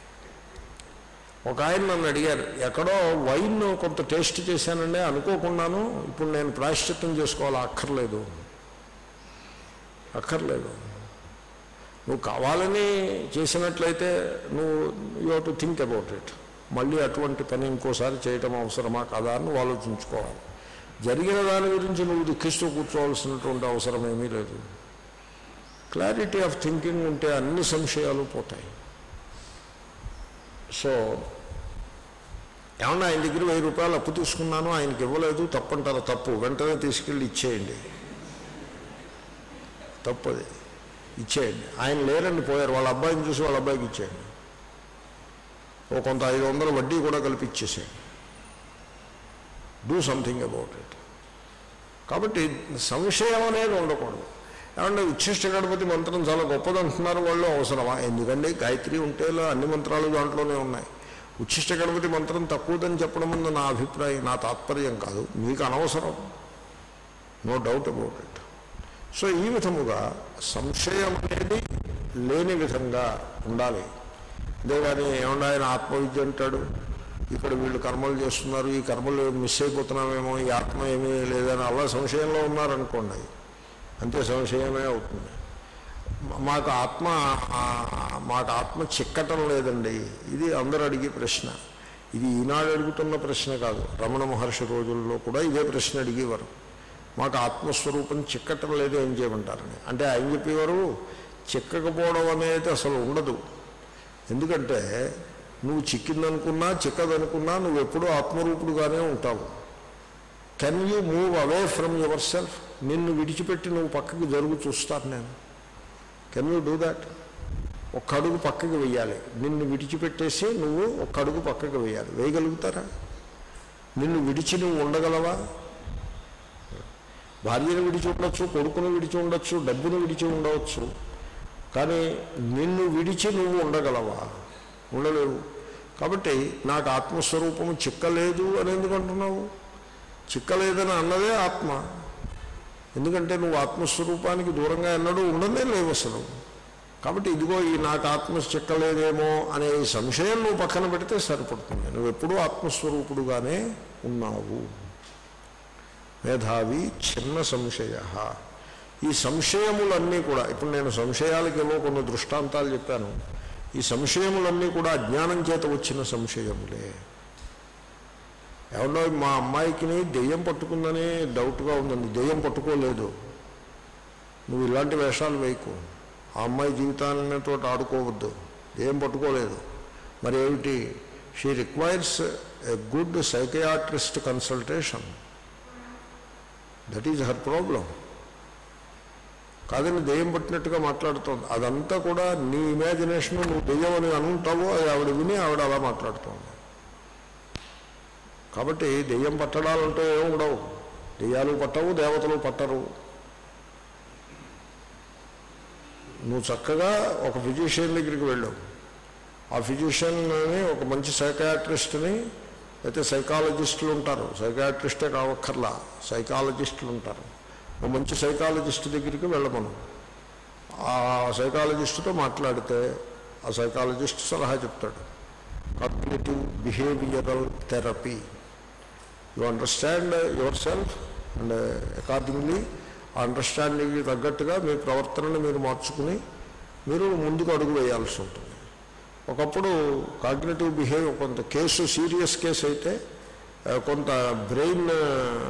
ఒక ఆయన నన్ను అడిగారు ఎక్కడో వైన్ కొంత టేస్ట్ చేశానండి అనుకోకుండాను ఇప్పుడు నేను ప్రాయశ్చిత్తం చేసుకోవాలి అక్కర్లేదు అక్కర్లేదు నువ్వు కావాలని చేసినట్లయితే నువ్వు you to think about it మళ్ళీ అటువంటి పని ఇంకోసారి చేయటం అవసరమా కదా అని ఆలోచించుకోవాలి జరిగిన దాని గురించి నువ్వు దుఃఖిస్తూ కూర్చోవలసినటువంటి అవసరం ఏమీ లేదు క్లారిటీ ఆఫ్ థింకింగ్ ఉంటే అన్ని సంశయాలు పోతాయి సో ఏమన్నా ఆయన దగ్గర వెయ్యి రూపాయలు అప్పు తీసుకున్నాను ఆయనకి ఇవ్వలేదు తప్పంటారా తప్పు వెంటనే తీసుకెళ్ళి ఇచ్చేయండి తప్పది ఇచ్చేయండి ఆయన లేరండి పోయారు వాళ్ళ అబ్బాయిని చూసి వాళ్ళ అబ్బాయికి ఇచ్చేయండి ఓ కొంత ఐదు వందల వడ్డీ కూడా కలిపి ఇచ్చేసేయండి డూ సంథింగ్ అబౌట్ ఇట్ కాబట్టి సంశయం అనేది ఉండకూడదు ఏమంటే ఉచ్ఛిష్ట గణపతి మంత్రం చాలా గొప్పది అంటున్నారు వాళ్ళు అవసరమా ఎందుకండి గాయత్రి ఉంటేలా అన్ని మంత్రాలు దాంట్లోనే ఉన్నాయి ఉచ్ఛిష్ట గణపతి మంత్రం తక్కువదని చెప్పడం ముందు నా అభిప్రాయం నా తాత్పర్యం కాదు మీకు అనవసరం no doubt about it so ఈ విధముగా సంశయం అనేది లేని విధంగా ఉండాలి అంతేగాని ఏమన్నా ఆయన ఆత్మవిద్య అంటాడు ఇక్కడ వీళ్ళు కర్మలు చేస్తున్నారు ఈ కర్మలు మిస్ అయిపోతున్నామేమో ఈ ఆత్మ ఏమీ లేదని అలా సంశయంలో ఉన్నారనుకోండి అంతే సంశయమే అవుతుంది మాకు ఆత్మ ఆ- మాకు ఆత్మ చిక్కటం లేదండి ఇది అందరూ అడిగే ప్రశ్న ఇది ఈనాడు అడుగుతున్న ప్రశ్న కాదు రమణ మహర్షి రోజుల్లో కూడా ఇదే ప్రశ్న అడిగేవారు మాకు ఆత్మస్వరూపం చిక్కటం లేదు ఏం చేయమంటారని అంటే ఆయన చెప్పేవారు చిక్కకపోవడం అనేది అసలు ఉండదు ఎందుకంటే నువ్వు చిక్కిందనుకున్నా చిక్కదనుకున్నా నువ్వు ఎప్పుడూ ఆత్మరూపుడుగానే ఉంటావు can you move away from yourself నిన్ను విడిచిపెట్టి నువ్వు పక్కకి జరుగు చూస్తాను నేను కెన్ యూ డూ దాట్ ఒక్క అడుగు పక్కకి వెయ్యాలి నిన్ను విడిచిపెట్టేసి నువ్వు ఒక్క అడుగు పక్కకి వెయ్యాలి వేయగలుగుతారా నిన్ను విడిచి నువ్వు ఉండగలవా భార్యను విడిచి ఉండొచ్చు కొడుకును విడిచి ఉండొచ్చు డబ్బును విడిచి ఉండవచ్చు కానీ నిన్ను విడిచి నువ్వు ఉండగలవా ఉండలేవు కాబట్టి నాకు ఆత్మస్వరూపము చిక్కలేదు అని ఎందుకు అంటున్నావు చిక్కలేదని అన్నదే ఆత్మ ఎందుకంటే నువ్వు ఆత్మస్వరూపానికి దూరంగా ఎన్నడూ ఉండనే లేవు అసలు కాబట్టి ఇదిగో ఈ నాకు ఆత్మ చిక్కలేదేమో అనే ఈ సంశయం నువ్వు పక్కన పెడితే సరిపడుతుంది నువ్వు ఎప్పుడూ ఆత్మస్వరూపుడుగానే ఉన్నావు మేధావి చిన్న సంశయ ఈ సంశయములన్నీ కూడా ఇప్పుడు నేను సంశయాలకి ఏమో కొన్ని దృష్టాంతాలు చెప్పాను ఈ సంశయములన్నీ కూడా అజ్ఞానం చేత వచ్చిన సంశయములే ఏమన్నా మా అమ్మాయికి దెయ్యం పట్టుకుందని డౌట్గా ఉందండి దెయ్యం పట్టుకోలేదు నువ్వు ఇలాంటి వేషాలు వేయకు ఆ అమ్మాయి జీవితాలతో ఆడుకోవద్దు దెయ్యం పట్టుకోలేదు మరి ఏమిటి she requires a good psychiatrist consultation that is her problem కాదని దెయ్యం పట్టినట్టుగా మాట్లాడుతోంది అదంతా కూడా నీ ఇమాజినేషన్ నువ్వు దెయ్యం అని అనుంటావో అది ఆవిడ విని ఆవిడ అలా మాట్లాడుతోంది కాబట్టి దెయ్యం పట్టడాలంటే ఏమి ఉండవు దెయ్యాలు పట్టవు దేవతలు పట్టరు నువ్వు చక్కగా ఒక ఫిజిషియన్ దగ్గరికి వెళ్ళావు ఆ ఫిజిషియన్ని ఒక మంచి సైకాట్రిస్ట్ని అయితే సైకాలజిస్టులు ఉంటారు సైకాట్రిస్టే కావక్కర్లా సైకాలజిస్టులు ఉంటారు ఒక మంచి సైకాలజిస్ట్ దగ్గరికి వెళ్ళమను ఆ సైకాలజిస్టుతో మాట్లాడితే ఆ సైకాలజిస్ట్ సలహా చెప్తాడు cognitive behavioural therapy you understand yourself and accordingly ఆ అండర్స్టాండింగ్కి తగ్గట్టుగా మీ ప్రవర్తనను మీరు మార్చుకుని మీరు ముందుకు అడుగు వేయాల్సి ఉంటుంది ఒకప్పుడు కాగ్నేటివ్ బిహేవ్ కొంత కేసు సీరియస్ కేసు అయితే ఆ, కొంత బ్రెయిన్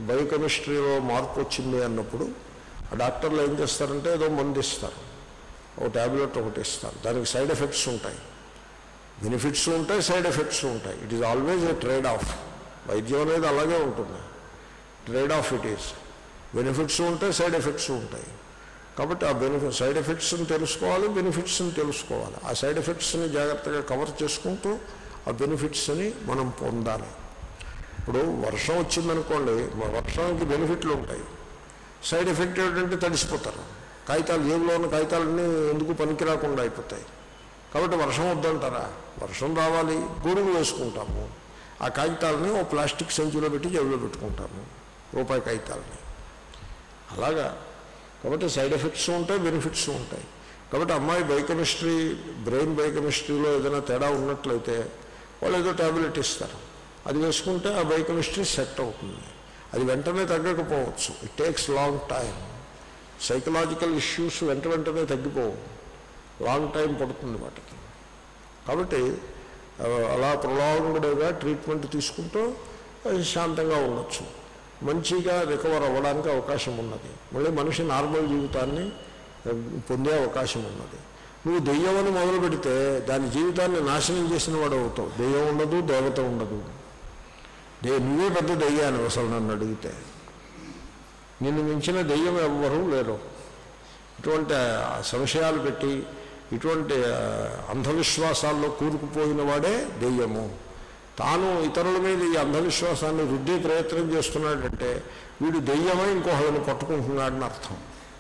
బయోకెమిస్ట్రీలో మార్పు వచ్చింది అన్నప్పుడు ఆ డాక్టర్లు ఏం చేస్తారంటే ఏదో మందు ఇస్తారు ఒక ట్యాబ్లెట్ ఒకటి ఇస్తారు దానికి సైడ్ ఎఫెక్ట్స్ ఉంటాయి బెనిఫిట్స్ ఉంటాయి సైడ్ ఎఫెక్ట్స్ ఉంటాయి it is always a trade off వైద్యం అనేది అలాగే ఉంటుంది trade off it is benefits ఉంటాయి సైడ్ ఎఫెక్ట్స్ ఉంటాయి కాబట్టి ఆ బెనిఫిట్ సైడ్ ఎఫెక్ట్స్ని తెలుసుకోవాలి బెనిఫిట్స్ని తెలుసుకోవాలి ఆ సైడ్ ఎఫెక్ట్స్ని జాగ్రత్తగా కవర్ చేసుకుంటూ ఆ బెనిఫిట్స్ని మనం పొందాలి ఇప్పుడు వర్షం వచ్చిందనుకోండి మా వర్షానికి బెనిఫిట్లు ఉంటాయి సైడ్ ఎఫెక్ట్ ఏంటంటే తడిసిపోతారు కాగితాలు జేబులో ఉన్న కాగితాలన్నీ ఎందుకు పనికి రాకుండా అయిపోతాయి కాబట్టి వర్షం వద్దంటారా వర్షం రావాలి గొడుగు వేసుకుంటాము ఆ కాగితాలని ఓ ప్లాస్టిక్ సంచిలో పెట్టి జేబులో పెట్టుకుంటాము రూపాయి కాగితాలని అలాగా కాబట్టి సైడ్ ఎఫెక్ట్స్ ఉంటాయి బెనిఫిట్స్ ఉంటాయి కాబట్టి అమ్మాయి బయోకెమిస్ట్రీ బ్రెయిన్ బయోకెమిస్ట్రీలో ఏదైనా తేడా ఉన్నట్లయితే వాళ్ళు ఏదో ట్యాబ్లెట్ ఇస్తారు అది వేసుకుంటే ఆ బయోకెమిస్ట్రీ సెట్ అవుతుంది అది వెంటనే తగ్గకపోవచ్చు it takes long time psychological issues వెంట వెంటనే తగ్గిపోవు లాంగ్ టైం పడుతుంది వాటికి కాబట్టి ఆ, అలా ప్రొలాంగ్డ్గా ట్రీట్మెంట్ తీసుకుంటూ అది శాంతంగా ఉండొచ్చు మంచిగా రికవర్ అవ్వడానికి అవకాశం ఉన్నది మళ్ళీ మనిషి నార్మల్ జీవితాన్ని ఆ, పొందే అవకాశం ఉన్నది నువ్వు దెయ్యమని మొదలు పెడితే దాని జీవితాన్ని నాశనం చేసిన వాడు అవుతావు దెయ్యం ఉండదు దేవత ఉండదు దే నువ్వే పెద్ద దెయ్యాన్ని అసలు నన్ను అడిగితే నిన్ను మించిన దెయ్యం ఎవ్వరూ లేరు ఇటువంటి ఆ, సంశయాలు పెట్టి ఇటువంటి ఆ, అంధవిశ్వాసాల్లో కూరుకుపోయిన వాడే దెయ్యము తాను ఇతరుల మీద ఈ అంధవిశ్వాసాన్ని రుద్దే ప్రయత్నం చేస్తున్నాడంటే వీడు దెయ్యమై ఇంకొకరిని పట్టుకుంటున్నాడని అర్థం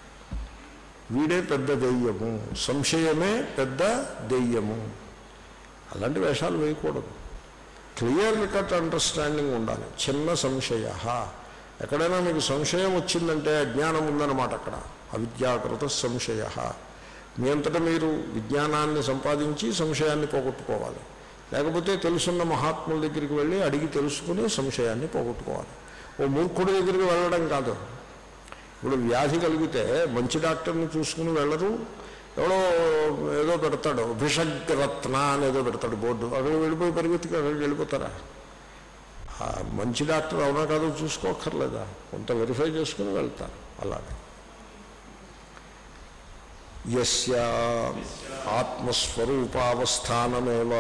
వీడే పెద్ద దెయ్యము సంశయమే పెద్ద దెయ్యము అలాంటి వేషాలు వేయకూడదు క్లియర్ కట్ అండర్స్టాండింగ్ ఉండాలి చిన్న సంశయ ఎక్కడైనా మీకు సంశయం వచ్చిందంటే అజ్ఞానం ఉందన్నమాట అక్కడ అవిద్యాకృత సంశయ మీ అంతటా మీరు విజ్ఞానాన్ని సంపాదించి సంశయాన్ని పోగొట్టుకోవాలి లేకపోతే తెలుసున్న మహాత్ముల దగ్గరికి వెళ్ళి అడిగి తెలుసుకుని సంశయాన్ని పోగొట్టుకోవాలి ఓ మూర్ఖుడి దగ్గరికి వెళ్ళడం కాదు ఇప్పుడు వ్యాధి కలిగితే మంచి డాక్టర్ని చూసుకుని వెళ్ళరు ఎవడో ఏదో పెడతాడు భిషగ్రత్న అని ఏదో పెడతాడు బోర్డు అక్కడ వెళ్ళిపోయి పరిగెత్తుకు అక్కడికి వెళ్ళిపోతారా ఆ మంచి డాక్టర్ అవునా కాదో చూసుకోక్కర్లేదా కొంత వెరిఫై చేసుకుని వెళ్తారు అలాగే యస్య ఆత్మస్వరూపావస్థానమేవ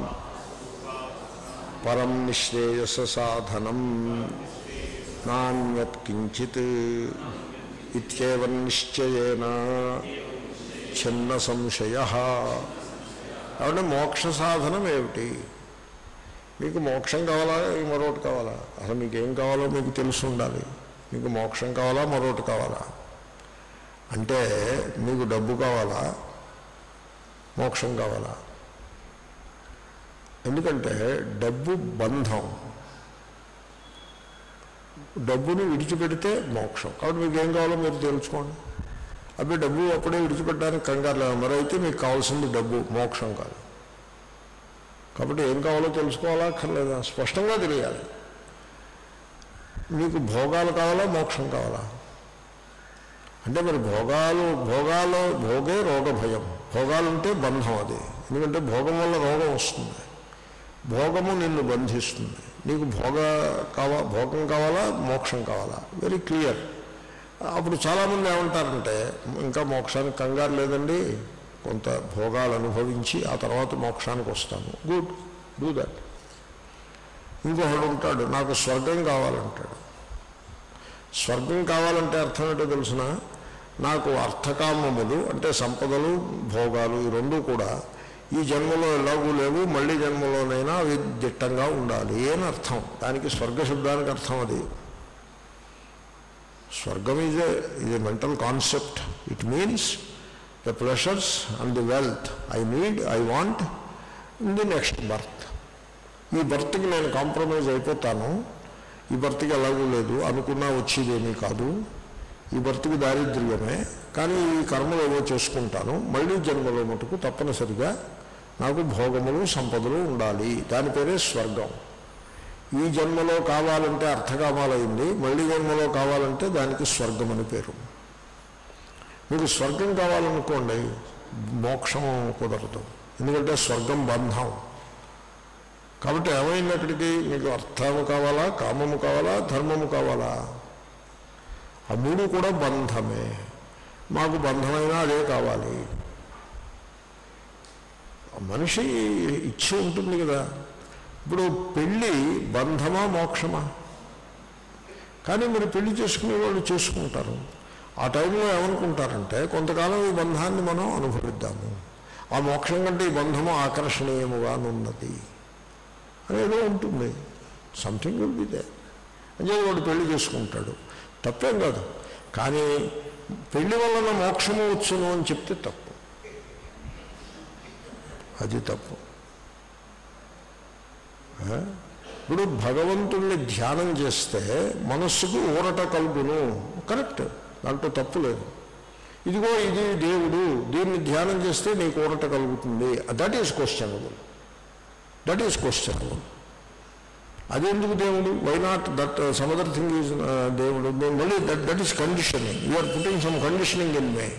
పరం నిశ్రేయస సాధనం నాణ్యత్ కించిత్ ఇత్యేవ నిశ్చయేన చిన్న సంశయ కాబట్టి మోక్ష సాధనం ఏమిటి మీకు మోక్షం కావాలా మరొకటి కావాలా అసలు మీకు ఏం కావాలో మీకు తెలిసి ఉండాలి మీకు మోక్షం కావాలా మరొకటి కావాలా అంటే మీకు డబ్బు కావాలా మోక్షం కావాలా ఎందుకంటే డబ్బు బంధం డబ్బుని విడిచిపెడితే మోక్షం కాబట్టి మీకు ఏం కావాలో మీరు తెలుసుకోండి అవి డబ్బు అప్పుడే విడిచిపెట్టడానికి కంగారు లేదు మరైతే మీకు కావాల్సింది డబ్బు మోక్షం కాదు కాబట్టి ఏం కావాలో తెలుసుకోవాలా అక్కర్లేదా స్పష్టంగా తెలియాలి మీకు భోగాలు కావాలా మోక్షం కావాలా అంటే మరి భోగాలు భోగాలు భోగే రోగ భయం భోగాలు ఉంటే బంధం అది ఎందుకంటే భోగం వల్ల రోగం వస్తుంది భోగము నిన్ను బంధిస్తుంది నీకు భోగ కావా భోగం కావాలా మోక్షం కావాలా వెరీ క్లియర్ అప్పుడు చాలామంది ఏమంటారంటే ఇంకా మోక్షానికి కంగారు లేదండి కొంత భోగాలు అనుభవించి ఆ తర్వాత మోక్షానికి వస్తాను గుడ్ డూ దట్ ఇంకొకడు ఉంటాడు నాకు స్వర్గం కావాలంటాడు స్వర్గం కావాలంటే అర్థం ఏంటో తెలుసిన నాకు అర్థకామములు అంటే సంపదలు భోగాలు ఈ రెండు కూడా ఈ జన్మలో ఎలాగూ లేవు మళ్ళీ జన్మలోనైనా అవి దిట్టంగా ఉండాలి అని అర్థం దానికి స్వర్గశబ్దానికి అర్థం అది స్వర్గం ఈజ్ ఇది mental concept it means the pleasures and the wealth I need I want in the next birth ఈ బర్త్కి నేను కాంప్రమైజ్ అయిపోతాను ఈ బర్త్కి ఎలాగూ లేదు అనుకున్నా వచ్చేదేమీ కాదు ఈ బర్త్కి దారిద్ర్యమే కానీ ఈ కర్మలు ఏవో చేసుకుంటాను మళ్ళీ జన్మలో మటుకు తప్పనిసరిగా నాకు భోగములు సంపదలు ఉండాలి దాని పేరే స్వర్గం ఈ జన్మలో కావాలంటే అర్థకామాలైంది మళ్ళీ జన్మలో కావాలంటే దానికి స్వర్గం అని పేరు మీకు స్వర్గం కావాలనుకోండి మోక్షం కుదరదు ఎందుకంటే స్వర్గం బంధం కాబట్టి ఏమైంది అక్కడికి మీకు అర్థము కావాలా కామము కావాలా ధర్మము కావాలా ఆ మూడు కూడా బంధమే మాకు బంధమైనా అదే కావాలి ఆ మనిషి ఇచ్చ ఉంటుంది కదా ఇప్పుడు పెళ్ళి బంధమా మోక్షమా కానీ మరి పెళ్లి చేసుకునే వాళ్ళు చేసుకుంటారు ఆ టైంలో ఏమనుకుంటారంటే కొంతకాలం ఈ బంధాన్ని మనం అనుభవిద్దాము ఆ మోక్షం కంటే ఈ బంధము ఆకర్షణీయముగా ఉన్నది అనేదో ఉంటుంది సంథింగ్ విల్ బి దే అంటే వాడు పెళ్లి చేసుకుంటాడు తప్పేం కాదు కానీ పెళ్లి వలన మోక్షము వచ్చును అని చెప్తే తప్పు అది తప్పు ఆ? ఇప్పుడు భగవంతుణ్ణి ధ్యానం చేస్తే మనస్సుకు ఊరట కలుగును కరెక్ట్ దాంట్లో తప్పు లేదు ఇదిగో ఇది దేవుడు దీన్ని ధ్యానం చేస్తే నీకు ఊరట కలుగుతుంది that is questionable that is questionable అదెందుకు దేవుడు why not that some other thing is దేవుడు then మళ్ళీ that that is conditioning you are putting some conditioning in me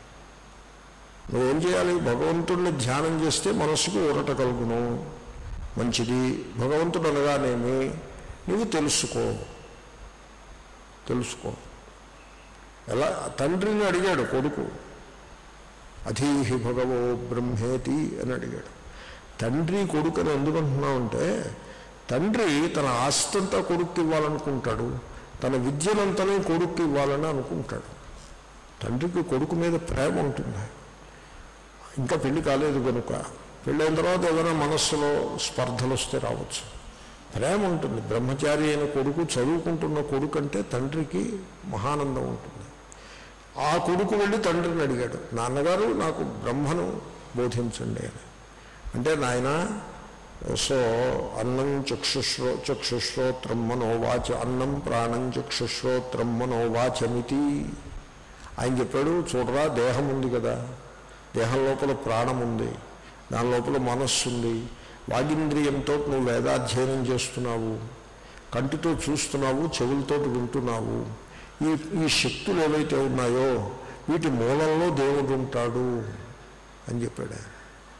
నువ్వేం చేయాలి భగవంతుడిని ధ్యానం చేస్తే మనస్సుకు ఊరట కలుగును మంచిది భగవంతుడు అనగానేమి నువ్వు తెలుసుకో తెలుసుకో ఎలా తండ్రిని అడిగాడు కొడుకు అధీహి భగవో బ్రహ్మేతి అని అడిగాడు తండ్రి కొడుకు అని ఎందుకు అంటున్నామంటే తండ్రి తన ఆస్తంతా కొడుకు ఇవ్వాలనుకుంటాడు తన విద్యనంతనే కొడుకు ఇవ్వాలని అనుకుంటాడు తండ్రికి కొడుకు మీద ప్రేమ ఉంటుంది ఇంకా పెళ్లి కాలేదు కనుక పెళ్ళైన తర్వాత ఏదైనా మనస్సులో స్పర్ధలు వస్తే రావచ్చు ప్రేమ ఉంటుంది బ్రహ్మచారి అయిన కొడుకు చదువుకుంటున్న కొడుకు అంటే తండ్రికి మహానందం ఉంటుంది ఆ కొడుకు వెళ్ళి తండ్రిని అడిగాడు నాన్నగారు నాకు బ్రహ్మను బోధించండి అని అంటే నాయన సో అన్నం చక్షుశ్రో చక్షుశ్రోత్రం మనోవాచ అన్నం ప్రాణం చక్షుశ్రోత్రం మనోవాచమితి ఆయన చెప్పాడు చూడరా దేహం ఉంది కదా దేహం లోపల ప్రాణం ఉంది దాని లోపల మనస్సు ఉంది వాగింద్రియంతో నువ్వు వేదాధ్యయనం చేస్తున్నావు కంటితో చూస్తున్నావు చెవులతో వింటున్నావు ఈ ఈ శక్తులు ఏవైతే ఉన్నాయో వీటి మూలంలో దేవుడు ఉంటాడు అని చెప్పాడు ఆయన.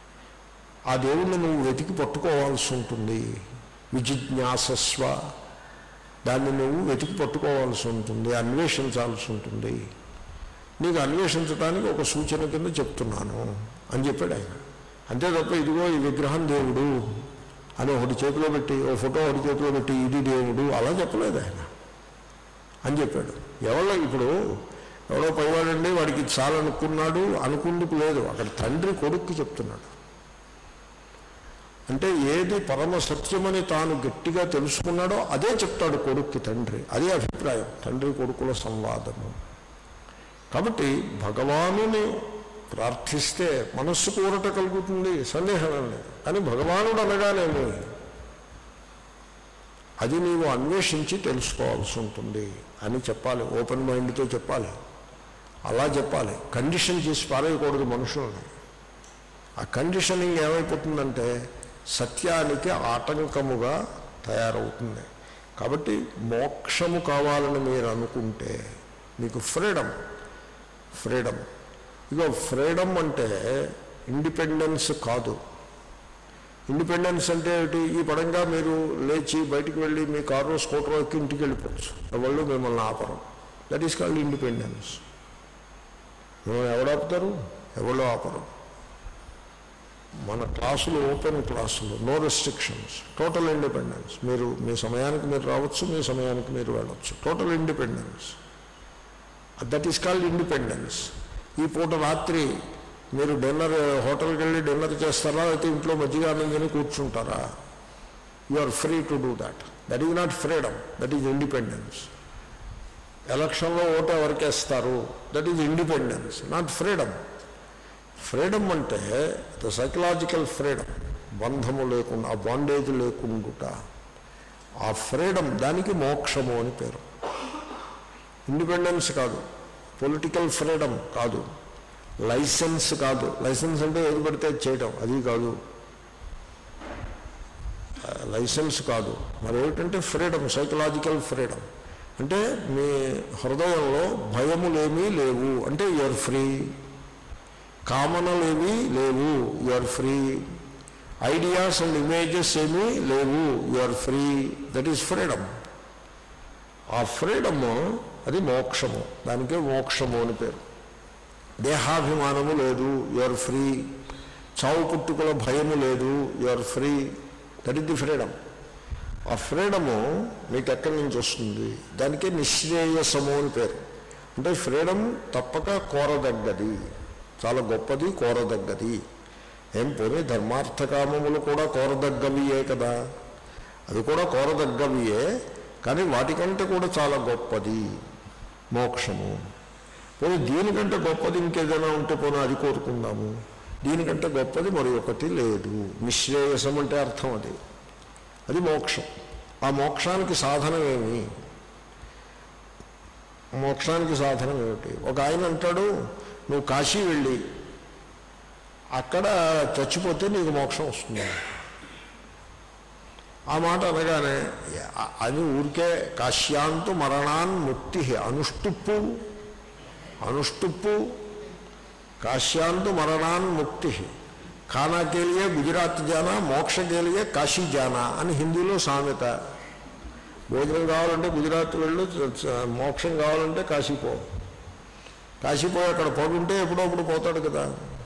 ఆ దేవుణ్ణి నువ్వు వెతికి పట్టుకోవాల్సి ఉంటుంది విజిజ్ఞాసస్వ దాన్ని నువ్వు వెతికి పట్టుకోవాల్సి ఉంటుంది అన్వేషించాల్సి ఉంటుంది నీకు అన్వేషించడానికి ఒక సూచన కింద చెప్తున్నాను అని చెప్పాడు ఆయన అంతే తప్ప ఇదిగో ఈ విగ్రహం దేవుడు అని ఒకటి చేతిలో పెట్టి ఓ ఫోటో ఒకటి చేతిలో పెట్టి ఇది దేవుడు అలా చెప్పలేదు ఆయన అని చెప్పాడు ఎవరో ఇప్పుడు ఎవరో పైవాడండి వాడికి ఇది చాలనుకున్నాడు అనుకుందుకు లేదు అక్కడ తండ్రి కొడుక్కి చెప్తున్నాడు అంటే ఏది పరమ సత్యమని తాను గట్టిగా తెలుసుకున్నాడో అదే చెప్తాడు కొడుక్కి తండ్రి అదే అభిప్రాయం తండ్రి కొడుకుల సంవాదము కాబట్టి భగవానుని ప్రార్థిస్తే మనస్సు కూరట కలుగుతుంది సందేహం లేదు కానీ భగవానుడు అనగానేమి అది నీవు అన్వేషించి తెలుసుకోవాల్సి ఉంటుంది అని చెప్పాలి ఓపెన్ మైండ్తో చెప్పాలి అలా చెప్పాలి కండిషన్ చేసి పారేయకూడదు మనుషుల్ని ఆ కండిషనింగ్ ఏమైపోతుందంటే సత్యానికి ఆటంకముగా తయారవుతుంది కాబట్టి మోక్షము కావాలని మీరు అనుకుంటే మీకు ఫ్రీడమ్ ఫ్రీడమ్ ఇగో ఫ్రీడమ్ అంటే ఇండిపెండెన్స్ కాదు ఇండిపెండెన్స్ అంటే ఏమిటి ఈ పడంగా మీరు లేచి బయటికి వెళ్ళి మీ కారు స్కూటర్ ఎక్కి ఇంటికి వెళ్ళిపోవచ్చు ఎవళ్ళు మిమ్మల్ని ఆపరు దట్ ఈస్ కాల్డ్ ఇండిపెండెన్స్ మిమ్మల్ని ఎవడు ఆపుతారు ఎవరో ఆపరు మన క్లాసులు ఓపెన్ క్లాసులు నో రెస్ట్రిక్షన్స్ టోటల్ ఇండిపెండెన్స్ మీరు మీ సమయానికి మీరు రావచ్చు మీ సమయానికి మీరు వెళ్ళవచ్చు total independence that is called independence ఈ పూట రాత్రి మీరు డిన్నర్ హోటల్కి వెళ్ళి డిన్నర్ చేస్తారా అయితే ఇంట్లో మజ్జిగ అన్నం తిని కూర్చుంటారా you are free to do that that is not freedom that is independence ఎలక్షన్లో ఓటు ఎవరికేస్తారు that is independence not freedom freedom అంటే ద సైకలాజికల్ ఫ్రీడమ్ బంధము లేకుండా ఆ బాండేజ్ లేకుండుట ఆ ఫ్రీడమ్ దానికి మోక్షము అని పేరు ఇండిపెండెన్స్ కాదు పొలిటికల్ ఫ్రీడమ్ కాదు లైసెన్స్ కాదు లైసెన్స్ అంటే ఏది పడితే అది చేయడం అది కాదు ఆ, లైసెన్స్ కాదు మరి ఏమిటంటే ఫ్రీడమ్ సైకలాజికల్ ఫ్రీడమ్ అంటే మీ హృదయంలో భయములేమీ లేవు అంటే యూఆర్ ఫ్రీ కామనలేవి లేవు you are free ideas and images ఏమీ లేవు you are free that is freedom ఆ ఫ్రీడమ్ అది మోక్షము దానికే మోక్షము అని పేరు దేహాభిమానము లేదు యు ఆర్ ఫ్రీ చావు పుట్టుకల భయము లేదు you are free that is the freedom ఆ ఫ్రీడము మీకు ఎక్కడి నుంచి వస్తుంది దానికే నిశ్రేయసము అని పేరు అంటే ఫ్రీడమ్ తప్పక కోరదగ్గది చాలా గొప్పది కోరదగ్గది ఏం పోనీ ధర్మార్థకామములు కూడా కోరదగ్గవియే కదా అది కూడా కోరదగ్గవియే కానీ వాటికంటే కూడా చాలా గొప్పది మోక్షము పోనీ దీనికంటే గొప్పది ఇంకేదైనా ఉంటే పోనీ అది కోరుకుందాము దీనికంటే గొప్పది మరి ఒకటి లేదు నిశ్రేయసం అంటే అర్థం అది అది మోక్షం ఆ మోక్షానికి సాధనం ఏమి మోక్షానికి సాధనం ఏమిటి ఒక ఆయన అంటాడు నువ్వు కాశీ వెళ్ళి అక్కడ చచ్చిపోతే నీకు మోక్షం వస్తుంది ఆ మాట అనగానే అ- అది ఊరికే కాశ్యాంతు మరణాన్ ముక్తి అనుష్టుప్పు అనుష్టుప్పు కాశ్యాంతు మరణాన్ ముక్తి ఖానా के लिए గుజరాత్ జానా మోక్ష के लिए కాశీ జానా అని హిందీలో సామెత భోజనం కావాలంటే గుజరాత్ వెళ్ళు చ- చ- మోక్షం కావాలంటే కాశీ పో కాశీ పోయి అక్కడ పడుంటే ఎప్పుడప్పుడు పోతాడు కదా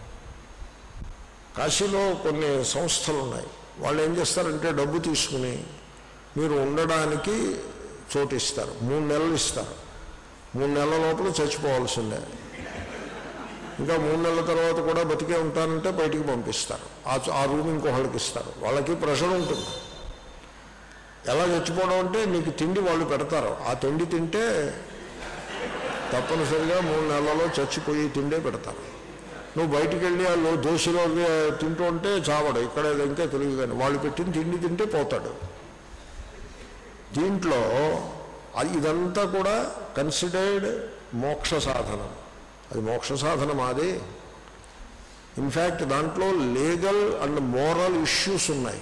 కాశీలో కొన్ని సంస్థలు ఉన్నాయి వాళ్ళు ఏం చేస్తారంటే డబ్బు తీసుకుని మీరు ఉండడానికి చోటు ఇస్తారు మూడు నెలలు ఇస్తారు మూడు నెలల లోపల చచ్చిపోవాల్సిందే ఇంకా మూడు నెలల తర్వాత కూడా బతికే ఉంటానంటే బయటికి పంపిస్తారు ఆ ఆ రూమ్ ఇంకొకళ్ళకి ఇస్తారు వాళ్ళకి ప్రెషర్ ఉంటుంది ఎలా చచ్చిపోవడం అంటే నీకు తిండి వాళ్ళు పెడతారు ఆ తిండి తింటే తప్పనిసరిగా మూడు నెలల్లో చచ్చిపోయి తిండే పెడతారు నువ్వు బయటికి వెళ్ళి వాళ్ళు దోశలో అవి తింటూ ఉంటే చావడు ఇక్కడ ఇంకా తెలియదు కానీ వాళ్ళు పెట్టిన తిండి తింటే పోతాడు దీంట్లో అది ఇదంతా కూడా కన్సిడర్డ్ మోక్ష సాధనం అది మోక్ష సాధనం అది ఇన్ఫ్యాక్ట్ దాంట్లో లీగల్ అండ్ మోరల్ ఇష్యూస్ ఉన్నాయి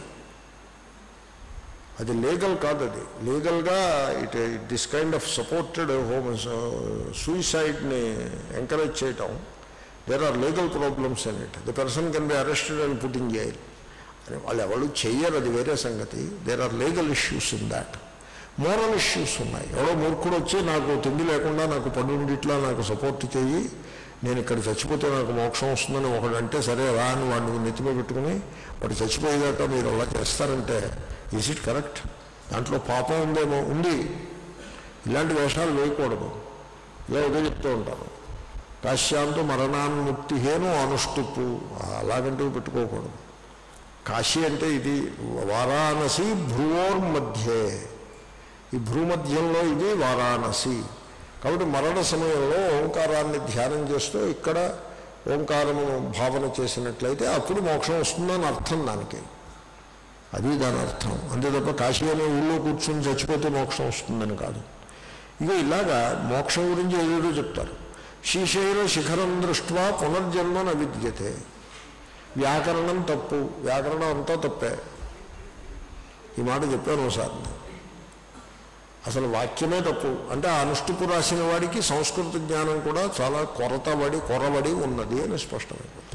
అది లీగల్ కాదు అది లీగల్గా it this kind of supported home సూయిసైడ్ని ఎంకరేజ్ చేయటం there are legal problems in it the person can be arrested and put in jail అని వాళ్ళు ఎవరు చెయ్యరు అది వేరే సంగతి there are legal issues in that moral issues ఉన్నాయి ఎవడో మూర్ఖుడు వచ్చి నాకు తిండి లేకుండా నాకు పడుండిట్లా నాకు సపోర్ట్ చెయ్యి నేను ఇక్కడ చచ్చిపోతే నాకు మోక్షం వస్తుందని ఒకడు అంటే సరే రా అని వాడిని నెత్తిమీ పెట్టుకుని వాడు చచ్చిపోయేదాకా మీరు అలా చేస్తారంటే ఈజ్ ఇట్ కరెక్ట్ దాంట్లో పాపం ఉందేమో ఉంది ఇలాంటి వేషాలు వేయకూడదు ఇలా ఏదో చెప్తూ ఉంటారు కాశ్యాంతు మరణాన్ముక్తి హేను అనుష్టుప్పు అలాగంటూ పెట్టుకోకూడదు కాశీ అంటే ఇది వారాణసి భ్రువోర్మధ్యే ఈ భ్రూమధ్యంలో ఇది వారాణసి కాబట్టి మరణ సమయంలో ఓంకారాన్ని ధ్యానం చేస్తూ ఇక్కడ ఓంకారమును భావన చేసినట్లయితే అప్పుడు మోక్షం వస్తుందని అర్థం దానికి అది దాని అర్థం అంతే తప్ప కాశీ అనే ఊళ్ళో కూర్చొని చచ్చిపోతే మోక్షం వస్తుందని కాదు ఇక ఇలాగా మోక్షం గురించి ఏదేదో చెప్తారు శ్రీశైల శిఖరం దృష్ట్యా పునర్జన్మ న విద్యతే వ్యాకరణం తప్పు వ్యాకరణం అంతా తప్పే ఈ మాట చెప్పాను ఒకసారి నేను. అసలు వాక్యమే తప్పు అంటే ఆ అనుష్టుపు రాసిన వాడికి సంస్కృత జ్ఞానం కూడా చాలా కొరతబడి కొరబడి ఉన్నది అని స్పష్టమైపోతుంది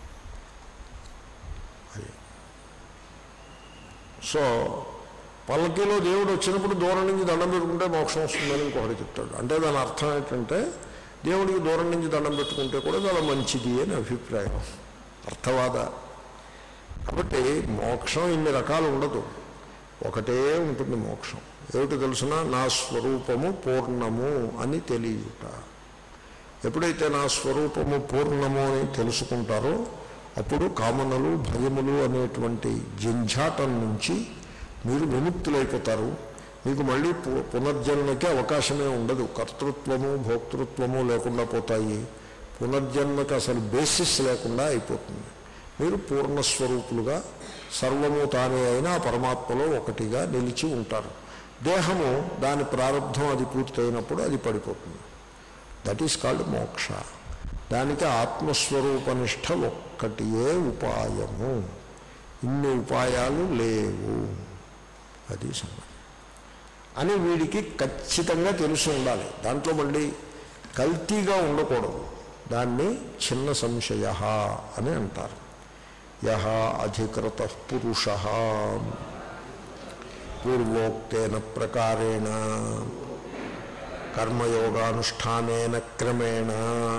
అది సో పల్లకీలో దేవుడు వచ్చినప్పుడు దూరం నుంచి దండం పెట్టుకుంటే మోక్షం వస్తుందని ఇంకొకటి చెప్తాడు అంటే దాని అర్థం ఏంటంటే దేవుడికి దూరం నుంచి దండం పెట్టుకుంటే కూడా చాలా మంచిది అని అభిప్రాయం అర్థవాద కాబట్టి మోక్షం ఇన్ని రకాలు ఉండదు ఒకటే ఉంటుంది మోక్షం ఏమిటి తెలుసిన నా స్వరూపము పూర్ణము అని తెలియట ఎప్పుడైతే నా స్వరూపము పూర్ణము అని తెలుసుకుంటారో అప్పుడు కామనలు భయములు అనేటువంటి జంఝాటం నుంచి మీరు విముక్తులైపోతారు మీకు మళ్ళీ పు- పునర్జన్మకి అవకాశమే ఉండదు కర్తృత్వము భోక్తృత్వము లేకుండా పోతాయి పునర్జన్మకి అసలు బేసిస్ లేకుండా అయిపోతుంది మీరు పూర్ణస్వరూపులుగా సర్వము తానే అయినా ఆ పరమాత్మలో ఒకటిగా నిలిచి ఉంటారు దేహము దాని ప్రారంభం అది పూర్తయినప్పుడు అది పడిపోతుంది దట్ ఈస్ కాల్డ్ మోక్ష దానికి ఆత్మస్వరూపనిష్ట ఒక్కటియే ఉపాయము ఇన్ని ఉపాయాలు లేవు అది సంగతి అని వీడికి ఖచ్చితంగా తెలిసి ఉండాలి దాంట్లో మళ్ళీ కల్తీగా ఉండకూడదు దాన్ని చిన్న సంశయ అని అంటారు యహ అధికృత పురుష పూర్వోక్తేన ప్రకారేణ కర్మయోగానుష్ఠానేన క్రమేణ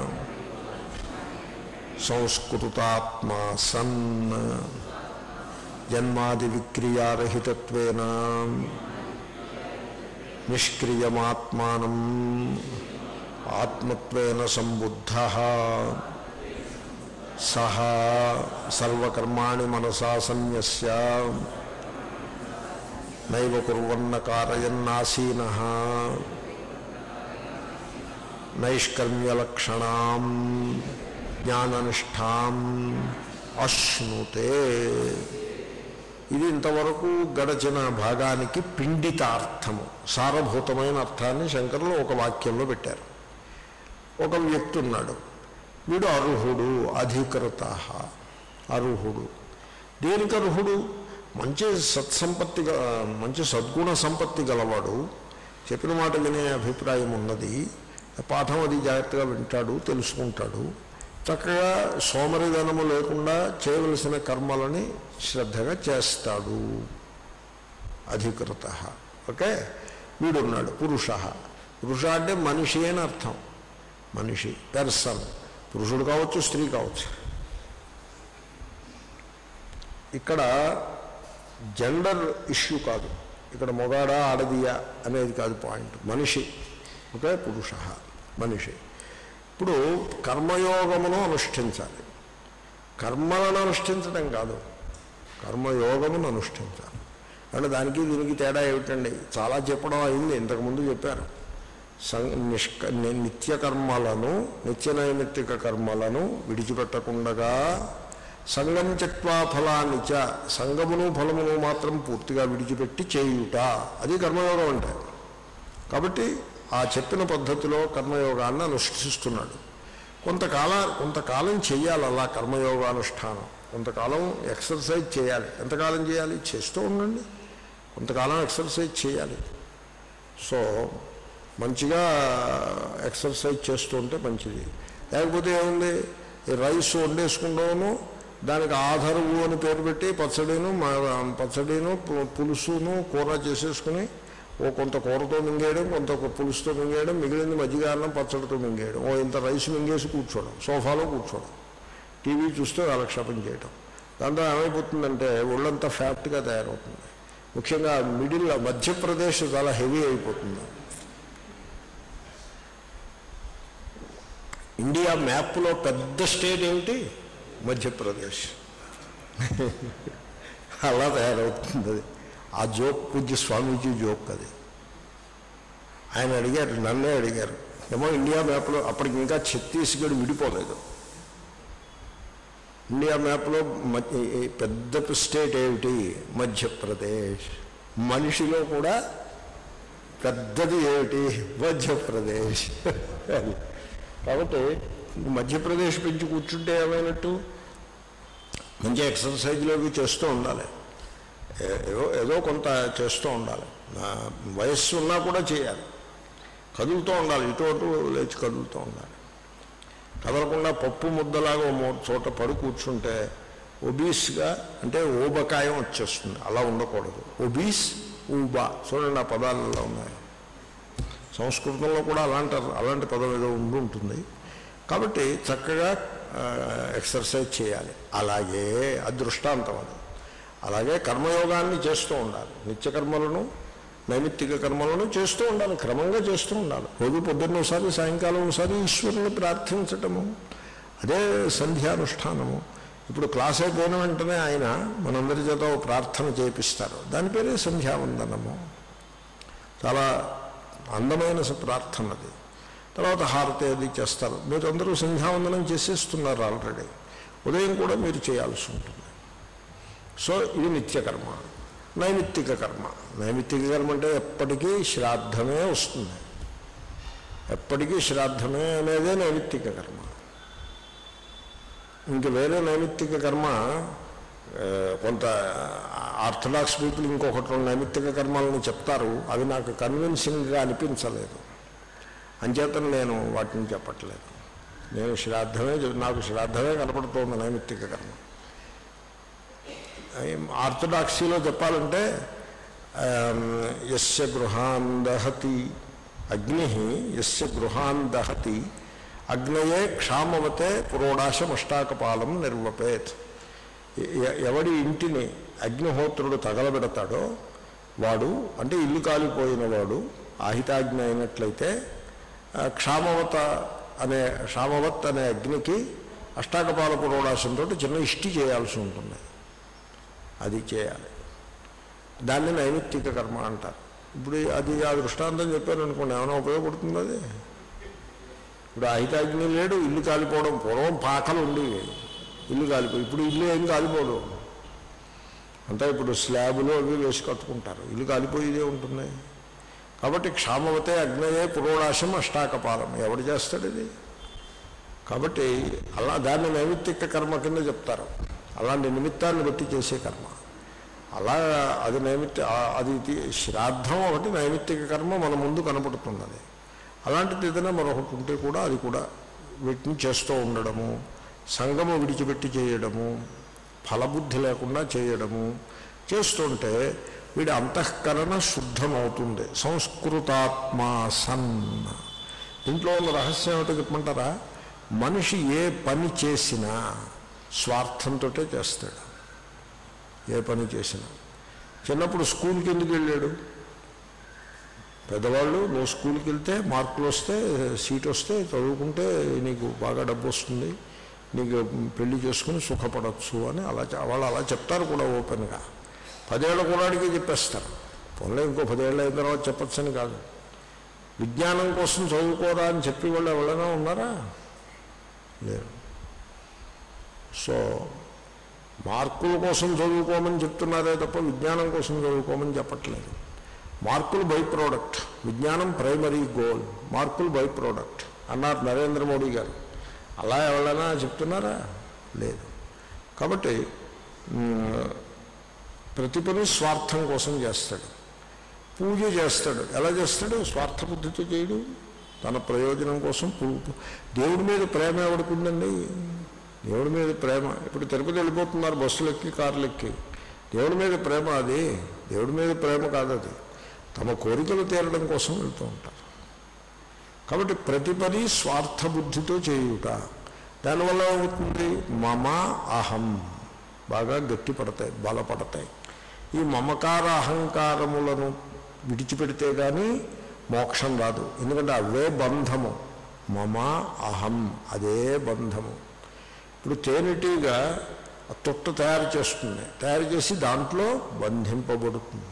సంస్కృతాత్మా సన్ జన్మాది విక్రియారహితత్వేన నిష్క్రియమాత్మానం ఆత్మత్వేన సంబుద్ధ సహ సర్వకర్మాణి మనసా సన్యస్య నైవ కుర్వన్న కారయన్నాసీన నైష్కర్మ్యలక్షణాం జ్ఞాననిష్టాం అశ్నుతే ఇది ఇంతవరకు గడచిన భాగానికి పిండితార్థము సారభూతమైన అర్థాన్ని శంకరులు ఒక వాక్యంలో పెట్టారు ఒక వ్యక్తి ఉన్నాడు వీడు అర్హుడు అధికృత అర్హుడు దేనికి అర్హుడు మంచి సత్సంపత్తి గ- మంచి సద్గుణ సంపత్తి గలవాడు చెప్పిన మాట వినే అభిప్రాయం ఉన్నది పాఠం అది జాగ్రత్తగా వింటాడు తెలుసుకుంటాడు చక్కగా సోమరిధనము లేకుండా చేయవలసిన కర్మలని శ్రద్ధగా చేస్తాడు అధికృత ఓకే వీడున్నాడు పురుష పురుష అంటే మనిషి అని అర్థం మనిషి పెర్సన్ పురుషుడు కావచ్చు స్త్రీ కావచ్చు ఇక్కడ జెండర్ ఇష్యూ కాదు ఇక్కడ మొగాడా ఆడదియా అనేది కాదు పాయింట్ మనిషి ఓకే పురుష మనిషి ఇప్పుడు కర్మయోగమును అనుష్ఠించాలి కర్మలను అనుష్ఠించడం కాదు కర్మయోగమును అనుష్ఠించాలి అంటే దానికి దీనికి తేడా ఏమిటండి చాలా చెప్పడం అయింది ఇంతకుముందు చెప్పారు సం నిష్క ని- నిత్య కర్మలను నిత్య నైమిత్తిక కర్మలను విడిచిపెట్టకుండగా సంగం చట్వా ఫలాన్ని చ సంగమును ఫలమును మాత్రం పూర్తిగా విడిచిపెట్టి చేయుట అది కర్మయోగం అంటే కాబట్టి ఆ చెప్పిన పద్ధతిలో కర్మయోగాన్ని అనుష్ఠిస్తున్నాడు కొంతకాల కొంతకాలం చేయాలి అలా కర్మయోగానుష్ఠానం కొంతకాలం ఎక్సర్సైజ్ చేయాలి ఎంతకాలం చేయాలి చేస్తూ ఉండండి కొంతకాలం ఎక్సర్సైజ్ చేయాలి సో మంచిగా ఎక్సర్సైజ్ చేస్తూ ఉంటే మంచిది లేకపోతే ఏముంది ఈ రైస్ వండేసుకుంటాము దానికి ఆధరువు అని పేరు పెట్టి పచ్చడిను మా- పచ్చడిను పు- పులుసును కూర చేసేసుకుని ఓ కొంత కూరతో మింగేయడం కొంత పులుసుతో మింగేయడం మిగిలింది మజ్జిగ అన్నం పచ్చడితో మింగేయడం ఓ ఇంత రైస్ మింగేసి కూర్చోవడం సోఫాలో కూర్చోవడం టీవీ చూస్తూ కాలక్షేపం చేయడం దాంతో ఏమైపోతుందంటే ఒళ్ళంతా ఫ్యాట్గా తయారవుతుంది ముఖ్యంగా మిడిల్ మధ్యప్రదేశ్ చాలా హెవీ అయిపోతుంది ఇండియా మ్యాప్లో పెద్ద స్టేట్ ఏమిటి మధ్యప్రదేశ్ అలా తయారవుతుంది అది ఆ జోక్ పూజ్య స్వామీజీ జోక్ అది ఆయన అడిగారు నన్నే అడిగారు ఏమో ఇండియా మ్యాప్లో అప్పటికి ఇంకా ఛత్తీస్గఢ్ విడిపోలేదు ఇండియా మ్యాప్లో మధ్య ఈ పెద్ద స్టేట్ ఏమిటి మధ్యప్రదేశ్ మనిషిలో కూడా పెద్దది ఏమిటి మధ్యప్రదేశ్ అది. కాబట్టి మధ్యప్రదేశ్ పెంచి కూర్చుంటే ఏమైనట్టు మంచి ఎక్సర్సైజ్లు అవి చేస్తూ ఉండాలి ఏ- ఏదో ఏదో కొంత చేస్తూ ఉండాలి నా వయస్సు ఉన్నా కూడా చేయాలి కదులుతూ ఉండాలి ఇటు అటు లేచి కదులుతూ ఉండాలి కదలకుండా పప్పు ముద్దలాగా ఓ మూడు చోట పడి కూర్చుంటే ఒబీస్గా అంటే ఊబకాయం వచ్చేస్తుంది అలా ఉండకూడదు ఒబీస్ ఊబా చూడండి ఆ పదాలలో ఉన్నాయి సంస్కృతంలో కూడా అలాంటి అలాంటి పదం ఏదో ఉండి ఉంటుంది కాబట్టి చక్కగా ఆ, ఎక్సర్సైజ్ చేయాలి అలాగే అది దృష్టాంతం అది అలాగే కర్మయోగాన్ని చేస్తూ ఉండాలి నిత్యకర్మలను నైమిత్తిక కర్మలను చేస్తూ ఉండాలి క్రమంగా చేస్తూ ఉండాలి రోజు పొద్దున్న ఒకసారి సాయంకాలం ఒకసారి ఈశ్వరుని ప్రార్థించటము అదే సంధ్యానుష్ఠానము ఇప్పుడు క్లాస్ అయిపోయిన వెంటనే ఆయన మనందరి చేత ఓ ప్రార్థన చేపిస్తారు దాని పేరే సంధ్యావందనము చాలా అందమైన స- ప్రార్థన అది తర్వాత హారతి అది చేస్తారు మీరు అందరూ సంధ్యావందనం చేసేస్తున్నారు ఆల్రెడీ ఉదయం కూడా మీరు చేయాల్సి ఉంటుంది సో ఇది నిత్యకర్మ నైమిత్తిక కర్మ నైమిత్తిక కర్మ అంటే ఎప్పటికీ శ్రాద్ధమే వస్తుంది ఎప్పటికీ శ్రాద్ధమే అనేదే నైమిత్తిక కర్మ ఇంక వేరే నైమిత్తిక కర్మ ఆ, కొంత ఆర్థడాక్స్ పీపుల్ ఇంకొకటి రెండు నైమిత్తిక కర్మలను చెప్తారు అవి నాకు కన్విన్సింగ్గా అనిపించలేదు అంచేత నేను వాటిని చెప్పట్లేదు నేను శ్రాద్ధమే చెప్- నాకు శ్రాద్ధమే కనపడుతోంది నైమిత్తిక కర్మ ఆర్థడాక్సీలో చెప్పాలంటే ఆమ్, యస్య గృహాన్ దహతి అగ్ని యస్య గృహాన్ దహతి అగ్నయే క్షామవతే పురోడాశమష్టాకపాలం నిర్వపేత్ ఎ- ఎవడి ఇంటిని అగ్నిహోత్రుడు తగలబెడతాడో వాడు అంటే ఇల్లు కాలిపోయిన వాడు ఆహితాగ్ని అయినట్లయితే ఆ, క్షామవత అనే క్షామవత్ అనే అగ్నికి అష్టాకపాల పురోడాశంతో చిన్న ఇష్టి చేయాల్సి ఉంటుంది అది చేయాలి దాన్ని నైమిత్తిక కర్మ అంటారు ఇప్పుడు అది ఆ దృష్టాంతం చెప్పాను అనుకోండి ఏమైనా ఉపయోగపడుతుంది అది ఇప్పుడు అహితాగ్ని లేడు ఇల్లు కాలిపోవడం పూర్వం పాకలు ఉండేవి ఇల్లు కాలిపోయి ఇప్పుడు ఇల్లు ఏం కాలిపోదు అంతా ఇప్పుడు స్లాబులు అవి వేసి కట్టుకుంటారు ఇల్లు కాలిపోయేదే ఉంటుంది కాబట్టి క్షామవతే అగ్నయే పురోడాశం అష్టాకపాలం ఎవడు చేస్తాడు ఇది కాబట్టి అలా దాన్ని నైమిత్తిక కర్మ కింద చెప్తారు అలాంటి నిమిత్తాన్ని బట్టి చేసే కర్మ అలా అది నైమిత్తి ఆ- అది తి- శ్రాద్ధం ఒకటి నైమిత్తిక కర్మ మన ముందు కనపడుతుంది అది అలాంటిది ఏదైనా మరొకటి ఉంటే కూడా అది కూడా వీటిని చేస్తూ ఉండడము సంగము విడిచిపెట్టి చేయడము ఫలబుద్ధి లేకుండా చేయడము చేస్తుంటే వీడి అంతఃకరణ శుద్ధమవుతుంది సంస్కృతాత్మా సన్ దీంట్లో ఉన్న రహస్యం ఏమిటో చెప్పమంటారా మనిషి ఏ పని చేసినా స్వార్థంతో చేస్తాడు ఏ పని చేసినా చిన్నప్పుడు స్కూల్కి ఎందుకు వెళ్ళాడు పెద్దవాళ్ళు నువ్వు స్కూల్కి వెళ్తే మార్కులు వస్తే సీట్ వస్తే చదువుకుంటే నీకు బాగా డబ్బు వస్తుంది నీకు పెళ్లి చేసుకుని సుఖపడవచ్చు అని అలా చె- వాళ్ళు అలా చెప్తారు కూడా ఓపెన్గా పదేళ్ల కూడాడికి చెప్పేస్తారు పోన్లే ఇంకో పదేళ్ళు అయిన తర్వాత చెప్పచ్చని కాదు విజ్ఞానం కోసం చదువుకోరా అని చెప్పి వాళ్ళు ఎవరైనా ఉన్నారా లేరు సో మార్కుల కోసం చదువుకోమని చెప్తున్నారే తప్ప విజ్ఞానం కోసం చదువుకోమని చెప్పట్లేదు మార్కులు బై ప్రోడక్ట్ విజ్ఞానం ప్రైమరీ గోల్ మార్కులు బై ప్రోడక్ట్ అన్నారు నరేంద్ర మోడీ గారు అలా ఎవరైనా చెప్తున్నారా లేదు కాబట్టి మ్, ప్రతి పని స్వార్థం కోసం చేస్తాడు పూజ చేస్తాడు ఎలా చేస్తాడు స్వార్థ బుద్ధితో చేయడు తన ప్రయోజనం కోసం పూ- దేవుడి మీద ప్రేమ ఎవరికి ఉందండి దేవుడి మీద ప్రేమ ఇప్పుడు తిరుపతి వెళ్ళిపోతున్నారు బస్సులు ఎక్కి కార్లు ఎక్కి దేవుడి మీద ప్రేమ అది దేవుడి మీద ప్రేమ కాదు అది తమ కోరికలు తీరడం కోసం వెళ్తూ ఉంటారు కాబట్టి ప్రతి పని స్వార్థ బుద్ధితో చేయుట దానివల్ల ఏమవుతుంది మమ అహం బాగా గట్టి పడతాయి బలపడతాయి ఈ మమకార అహంకారములను విడిచిపెడితే కానీ మోక్షం రాదు ఎందుకంటే అవే బంధము మమ అహం అదే బంధము ఇప్పుడు తేనెటీగా ఆ తొట్ట తయారు చేస్తుంది తయారు చేసి దాంట్లో బంధింపబడుతుంది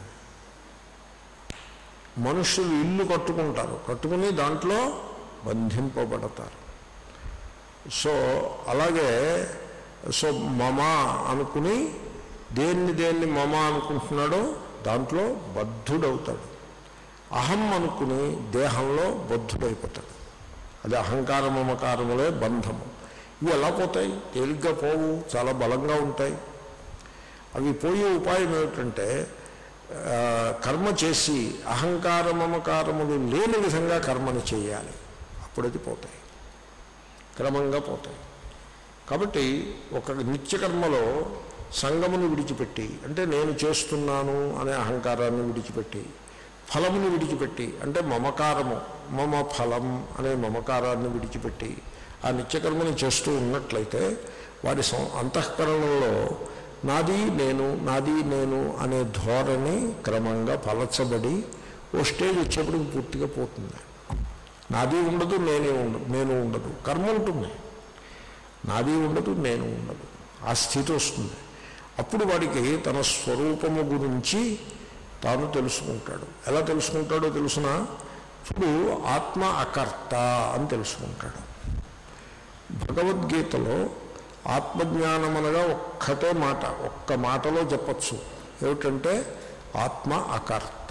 మనుషులు ఇల్లు కట్టుకుంటారు కట్టుకుని దాంట్లో బంధింపబడతారు సో అలాగే సో మమ అనుకుని దేన్ని దేన్ని మమ అనుకుంటున్నాడో దాంట్లో బద్ధుడవుతాడు అహం అనుకుని దేహంలో బద్ధుడైపోతాడు అది అహంకార మమకారములే బంధము ఇవి ఎలా పోతాయి తేలిగ్గా పోవు చాలా బలంగా ఉంటాయి అవి పోయే ఉపాయం ఏమిటంటే ఆ, కర్మ చేసి అహంకార మమకారములు లేని విధంగా కర్మను చేయాలి అప్పుడు అది పోతాయి క్రమంగా పోతాయి కాబట్టి ఒక నిత్యకర్మలో సంగమును విడిచిపెట్టి అంటే నేను చేస్తున్నాను అనే అహంకారాన్ని విడిచిపెట్టి ఫలమును విడిచిపెట్టి అంటే మమకారము మమ ఫలం అనే మమకారాన్ని విడిచిపెట్టి ఆ నిత్యకర్మని చేస్తూ ఉన్నట్లయితే వారి సం అంతఃకరణలో నాది నేను నాది నేను అనే ధోరణి క్రమంగా పలచబడి ఓ స్టేజ్ వచ్చేప్పటికి పూర్తిగా పోతుంది నాది ఉండదు నేనే ఉండదు నేను ఉండదు కర్మ ఉంటుంది నాది ఉండదు నేను ఉండదు ఆ స్థితి వస్తుంది అప్పుడు వాడికి తన స్వరూపము గురించి తాను తెలుసుకుంటాడు ఎలా తెలుసుకుంటాడో తెలుసిన ఇప్పుడు ఆత్మ అకర్త అని తెలుసుకుంటాడు భగవద్గీతలో ఆత్మజ్ఞానం అనగా ఒక్కటే మాట ఒక్క మాటలో చెప్పచ్చు ఏమిటంటే ఆత్మ అకర్త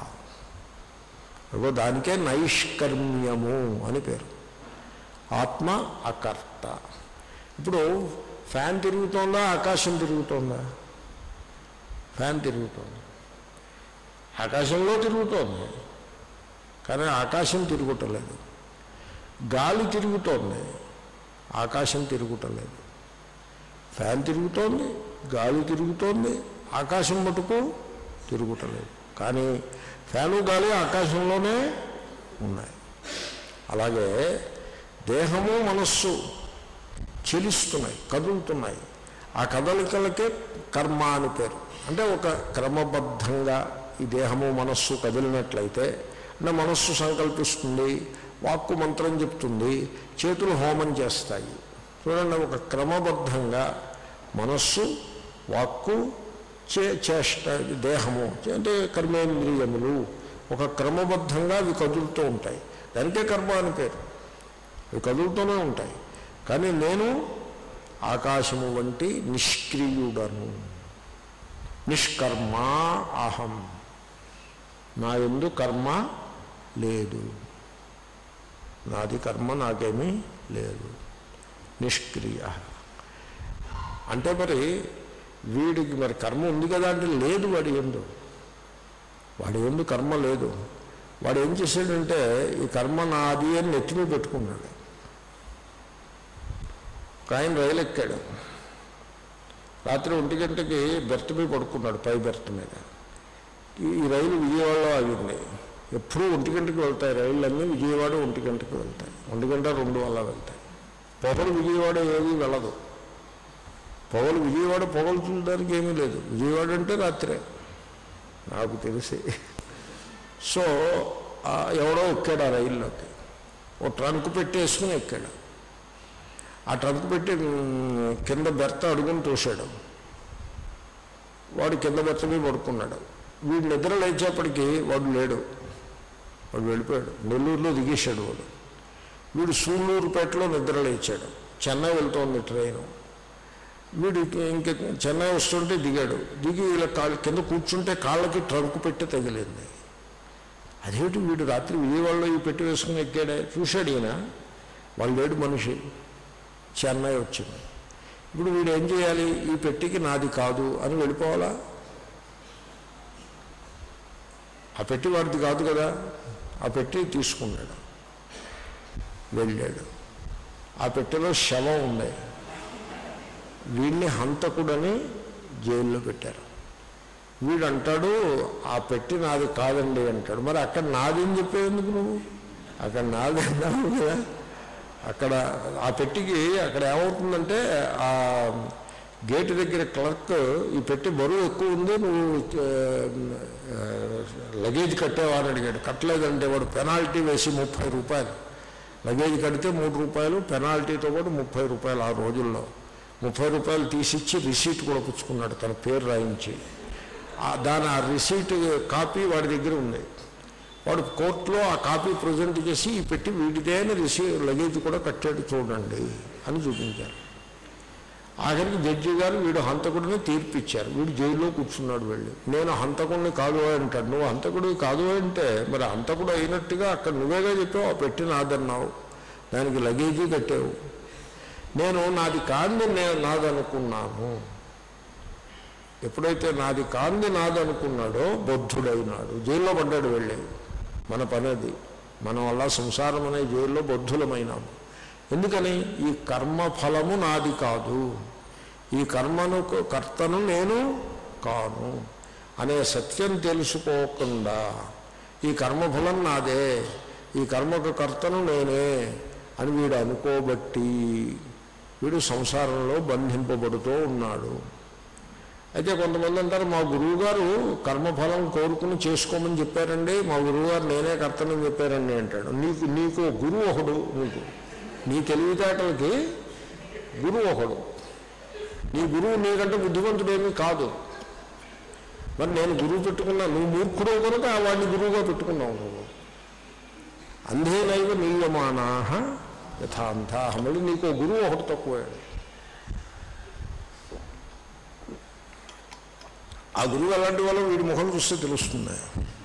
ఇగో దానికే నైష్కర్మ్యము అని పేరు ఆత్మ అకర్త ఇప్పుడు ఫ్యాన్ తిరుగుతోందా ఆకాశం తిరుగుతోందా ఫ్యాన్ తిరుగుతోంది ఆకాశంలో తిరుగుతోంది కానీ ఆకాశం తిరుగుటలేదు గాలి తిరుగుతోంది ఆకాశం తిరుగుటలేదు ఫ్యాన్ తిరుగుతోంది గాలి తిరుగుతోంది ఆకాశం మటుకు తిరుగుటలేదు కానీ ఫ్యాను గాలి ఆకాశంలోనే ఉన్నాయి అలాగే దేహము మనస్సు చెలిస్తున్నాయి కదులుతున్నాయి ఆ కదలికలకే కర్మ అని పేరు అంటే ఒక క్రమబద్ధంగా ఈ దేహము మనస్సు కదిలినట్లయితే అంటే మనస్సు సంకల్పిస్తుంది వాక్కు మంత్రం చెప్తుంది చేతులు హోమం చేస్తాయి చూడండి ఒక క్రమబద్ధంగా మనస్సు వాక్కు చే చేష్ట దేహము అంటే కర్మేంద్రియములు ఒక క్రమబద్ధంగా అవి కదులుతూ ఉంటాయి దానికే కర్మ అని పేరు అవి కదులుతూనే ఉంటాయి కానీ నేను ఆకాశము వంటి నిష్క్రియుడను నిష్కర్మ అహం నా ఎందు కర్మ లేదు నాది కర్మ నాకేమీ లేదు నిష్క్రియ అంటే మరి వీడికి మరి కర్మ ఉంది కదా అంటే లేదు వాడి ఎందు వాడి ఎందు కర్మ లేదు వాడు ఏం చేశాడంటే ఈ కర్మ నాది అని నెత్తిమీ పెట్టుకున్నాడు ఒక ఆయన రైలు ఎక్కాడు రాత్రి ఒంటి గంటకి బెర్త్ మీద పడుకున్నాడు పై బెర్త్ మీద ఈ ఈ రైలు విజయవాడలో ఆగింది ఎప్పుడూ ఒంటి గంటకి వెళ్తాయి రైళ్ళన్నీ విజయవాడ ఒంటి గంటకి వెళ్తాయి ఒంటి గంట రెండు వల్ల వెళ్తాయి పొగలు విజయవాడ ఏమీ వెళ్ళదు పొగలు విజయవాడ పొగలు చూడడానికి ఏమీ లేదు విజయవాడ అంటే రాత్రే నాకు తెలిసి సో ఆ ఎవడో ఎక్కాడు ఆ రైల్లోకి ఓ ట్రంక్ పెట్టి వేసుకుని ఎక్కాడు ఆ ట్రంక్ పెట్టి ఉమ్, కింద బెర్త అడుగుని తోశాడు వాడు కింద బెర్త మీద పడుకున్నాడు వీడు నిద్ర లేచేపటికి వాడు లేడు వాడు వెళ్ళిపోయాడు నెల్లూరులో దిగేశాడు వాడు వీడు సూళ్ళూరుపేటలో నిద్ర లేచాడు చెన్నై వెళ్తోంది ట్రైను వీడు ఇంక చెన్నై వస్తుంటే దిగాడు దిగి ఇలా కాళ్ళు కింద కూర్చుంటే కాళ్ళకి ట్రంక్ పెట్టి తగిలింది అదేమిటి వీడు రాత్రి విజయవాడలో ఈ పెట్టి వేసుకుని ఎక్కాడే చూశాడు ఈయన వాళ్ళు లేడు మనిషి చెన్నై వచ్చింది ఇప్పుడు వీడు ఏం చేయాలి ఈ పెట్టికి నాది కాదు అని వెళ్ళిపోవాలా ఆ పెట్టి వాడిది కాదు కదా ఆ పెట్టి తీసుకున్నాడు వెళ్ళాడు ఆ పెట్టెలో శవం ఉంది వీడిని హంతకుడని జైల్లో పెట్టారు వీడు అంటాడు ఆ పెట్టి నాది కాదండి అంటాడు మరి అక్కడ నాది అని చెప్పేందుకు నువ్వు అక్కడ నాది అన్నావు కదా అక్కడ ఆ పెట్టికి అక్కడ ఏమవుతుందంటే ఆ గేటు దగ్గర క్లర్క్ ఈ పెట్టి బరువు ఎక్కువ ఉంది నువ్వు ఆ, లగేజ్ కట్టేవా అని అడిగాడు కట్టలేదంటే వాడు పెనాల్టీ వేసి ముప్పై రూపాయలు లగేజ్ కడితే మూడు రూపాయలు పెనాల్టీతో కూడా ముప్పై రూపాయలు ఆ రోజుల్లో ముప్పై రూపాయలు తీసిచ్చి రిసీట్ కూడా పుచ్చుకున్నాడు తన పేరు రాయించి ఆ దాని ఆ రిసీట్ కాపీ వాడి దగ్గర ఉంది వాడు కోర్టులో ఆ కాపీ ప్రజెంట్ చేసి ఈ పెట్టి వీటిదే అని రిసీ లగేజ్ కూడా కట్టాడు చూడండి అని చూపించారు ఆఖరికి జడ్జి గారు వీడు హంతకుడిని తీర్పిచ్చారు వీడు జైల్లో కూర్చున్నాడు వెళ్ళి నేను హంతకుడిని కాదు అంటాడు నువ్వు హంతకుడు కాదు అంటే మరి హంతకుడు అయినట్టుగా అక్కడ నువ్వేగా చెప్పావు ఆ పెట్టి నాదన్నావు దానికి లగేజీ కట్టావు నేను నాది కాంది నేను నాదనుకున్నాను ఎప్పుడైతే నాది కాంది నాదనుకున్నాడో బొద్ధుడైనాడు జైల్లో పడ్డాడు వెళ్ళి మన పనేది మనం వల్ల సంసారం అనే జైల్లో బొద్ధులమైనాము ఎందుకని ఈ కర్మ ఫలము నాది కాదు ఈ కర్మను కర్తను నేను కాను అనే సత్యం తెలుసుకోకుండా ఈ కర్మఫలం నాదే ఈ కర్మకు కర్తను నేనే అని వీడు అనుకోబట్టి వీడు సంసారంలో బంధింపబడుతూ ఉన్నాడు అయితే కొంతమంది అంటారు మా గురువుగారు కర్మఫలం కోరుకుని చేసుకోమని చెప్పారండి మా గురువుగారు నేనే కర్తనని చెప్పారండి అంటాడు నీకు నీకు గురువు ఒకడు నీకు నీ తెలివితేటలకి గురువు ఒకడు నీ గురువు నీకంటే బుద్ధిమంతుడేమీ కాదు మరి నేను గురువు పెట్టుకున్నా నువ్వు మూర్ఖుడు కనుక వాడిని గురువుగా పెట్టుకున్నావు నువ్వు అంధేనైవ నియమానా యథాంతా మళ్ళీ నీకు గురువు ఒకటి తక్కువాడు ఆ గురువు అలాంటి వాళ్ళు వీడి ముఖం చూస్తే తెలుస్తుంది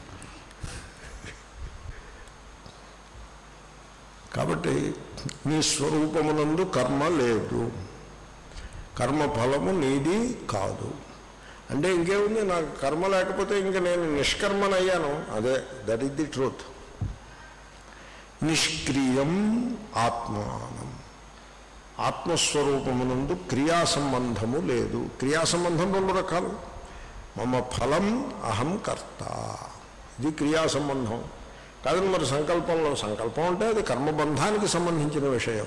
కాబట్టి నీ స్వరూపమునందు కర్మ లేదు కర్మ ఫలము నీది కాదు అంటే ఇంకేముంది నాకు కర్మ లేకపోతే ఇంక నేను నిష్కర్మనయ్యాను అదే దట్ ఈస్ ది ట్రూత్ నిష్క్రియం ఆత్మానం ఆత్మస్వరూపమునందు క్రియా సంబంధము లేదు క్రియా సంబంధం రెండు రకాలు మమ ఫలం అహం కర్త ఇది క్రియా సంబంధం కాదని మరి సంకల్పంలో సంకల్పం అంటే అది కర్మబంధానికి సంబంధించిన విషయం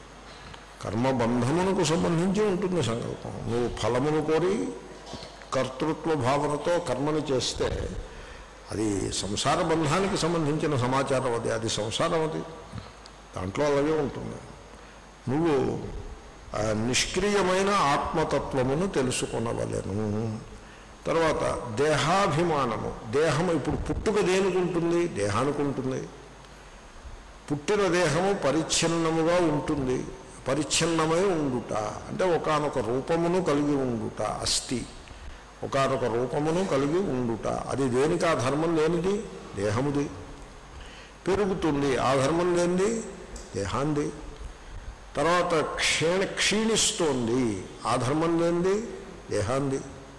కర్మబంధమునకు సంబంధించి ఉంటుంది సంకల్పం నువ్వు ఫలమును కోరి కర్తృత్వ భావనతో కర్మని చేస్తే అది సంసార బంధానికి సంబంధించిన సమాచారం అది అది సంసారం అది దాంట్లో అలాగే ఉంటుంది నువ్వు ఆ నిష్క్రియమైన ఆత్మతత్వమును తెలుసుకొనవలెను తర్వాత దేహాభిమానము దేహం ఇప్పుడు పుట్టుక దేనికి ఉంటుంది దేహానికి ఉంటుంది పుట్టిన దేహము పరిచ్ఛిన్నముగా ఉంటుంది పరిచ్ఛిన్నమై ఉండుట అంటే ఒకానొక రూపమును కలిగి ఉండుట అస్థి ఒకానొక రూపమును కలిగి ఉండుట అది దేనికి ఆ ధర్మం లేనిది దేహముది పెరుగుతుంది ఆ ధర్మం లేనిది దేహాంది తర్వాత క్షీణ క్షీణిస్తోంది ఆ ధర్మం లేనిది దేహాంది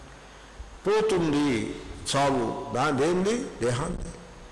పోతుంది చావు దా దేంది దేహాంది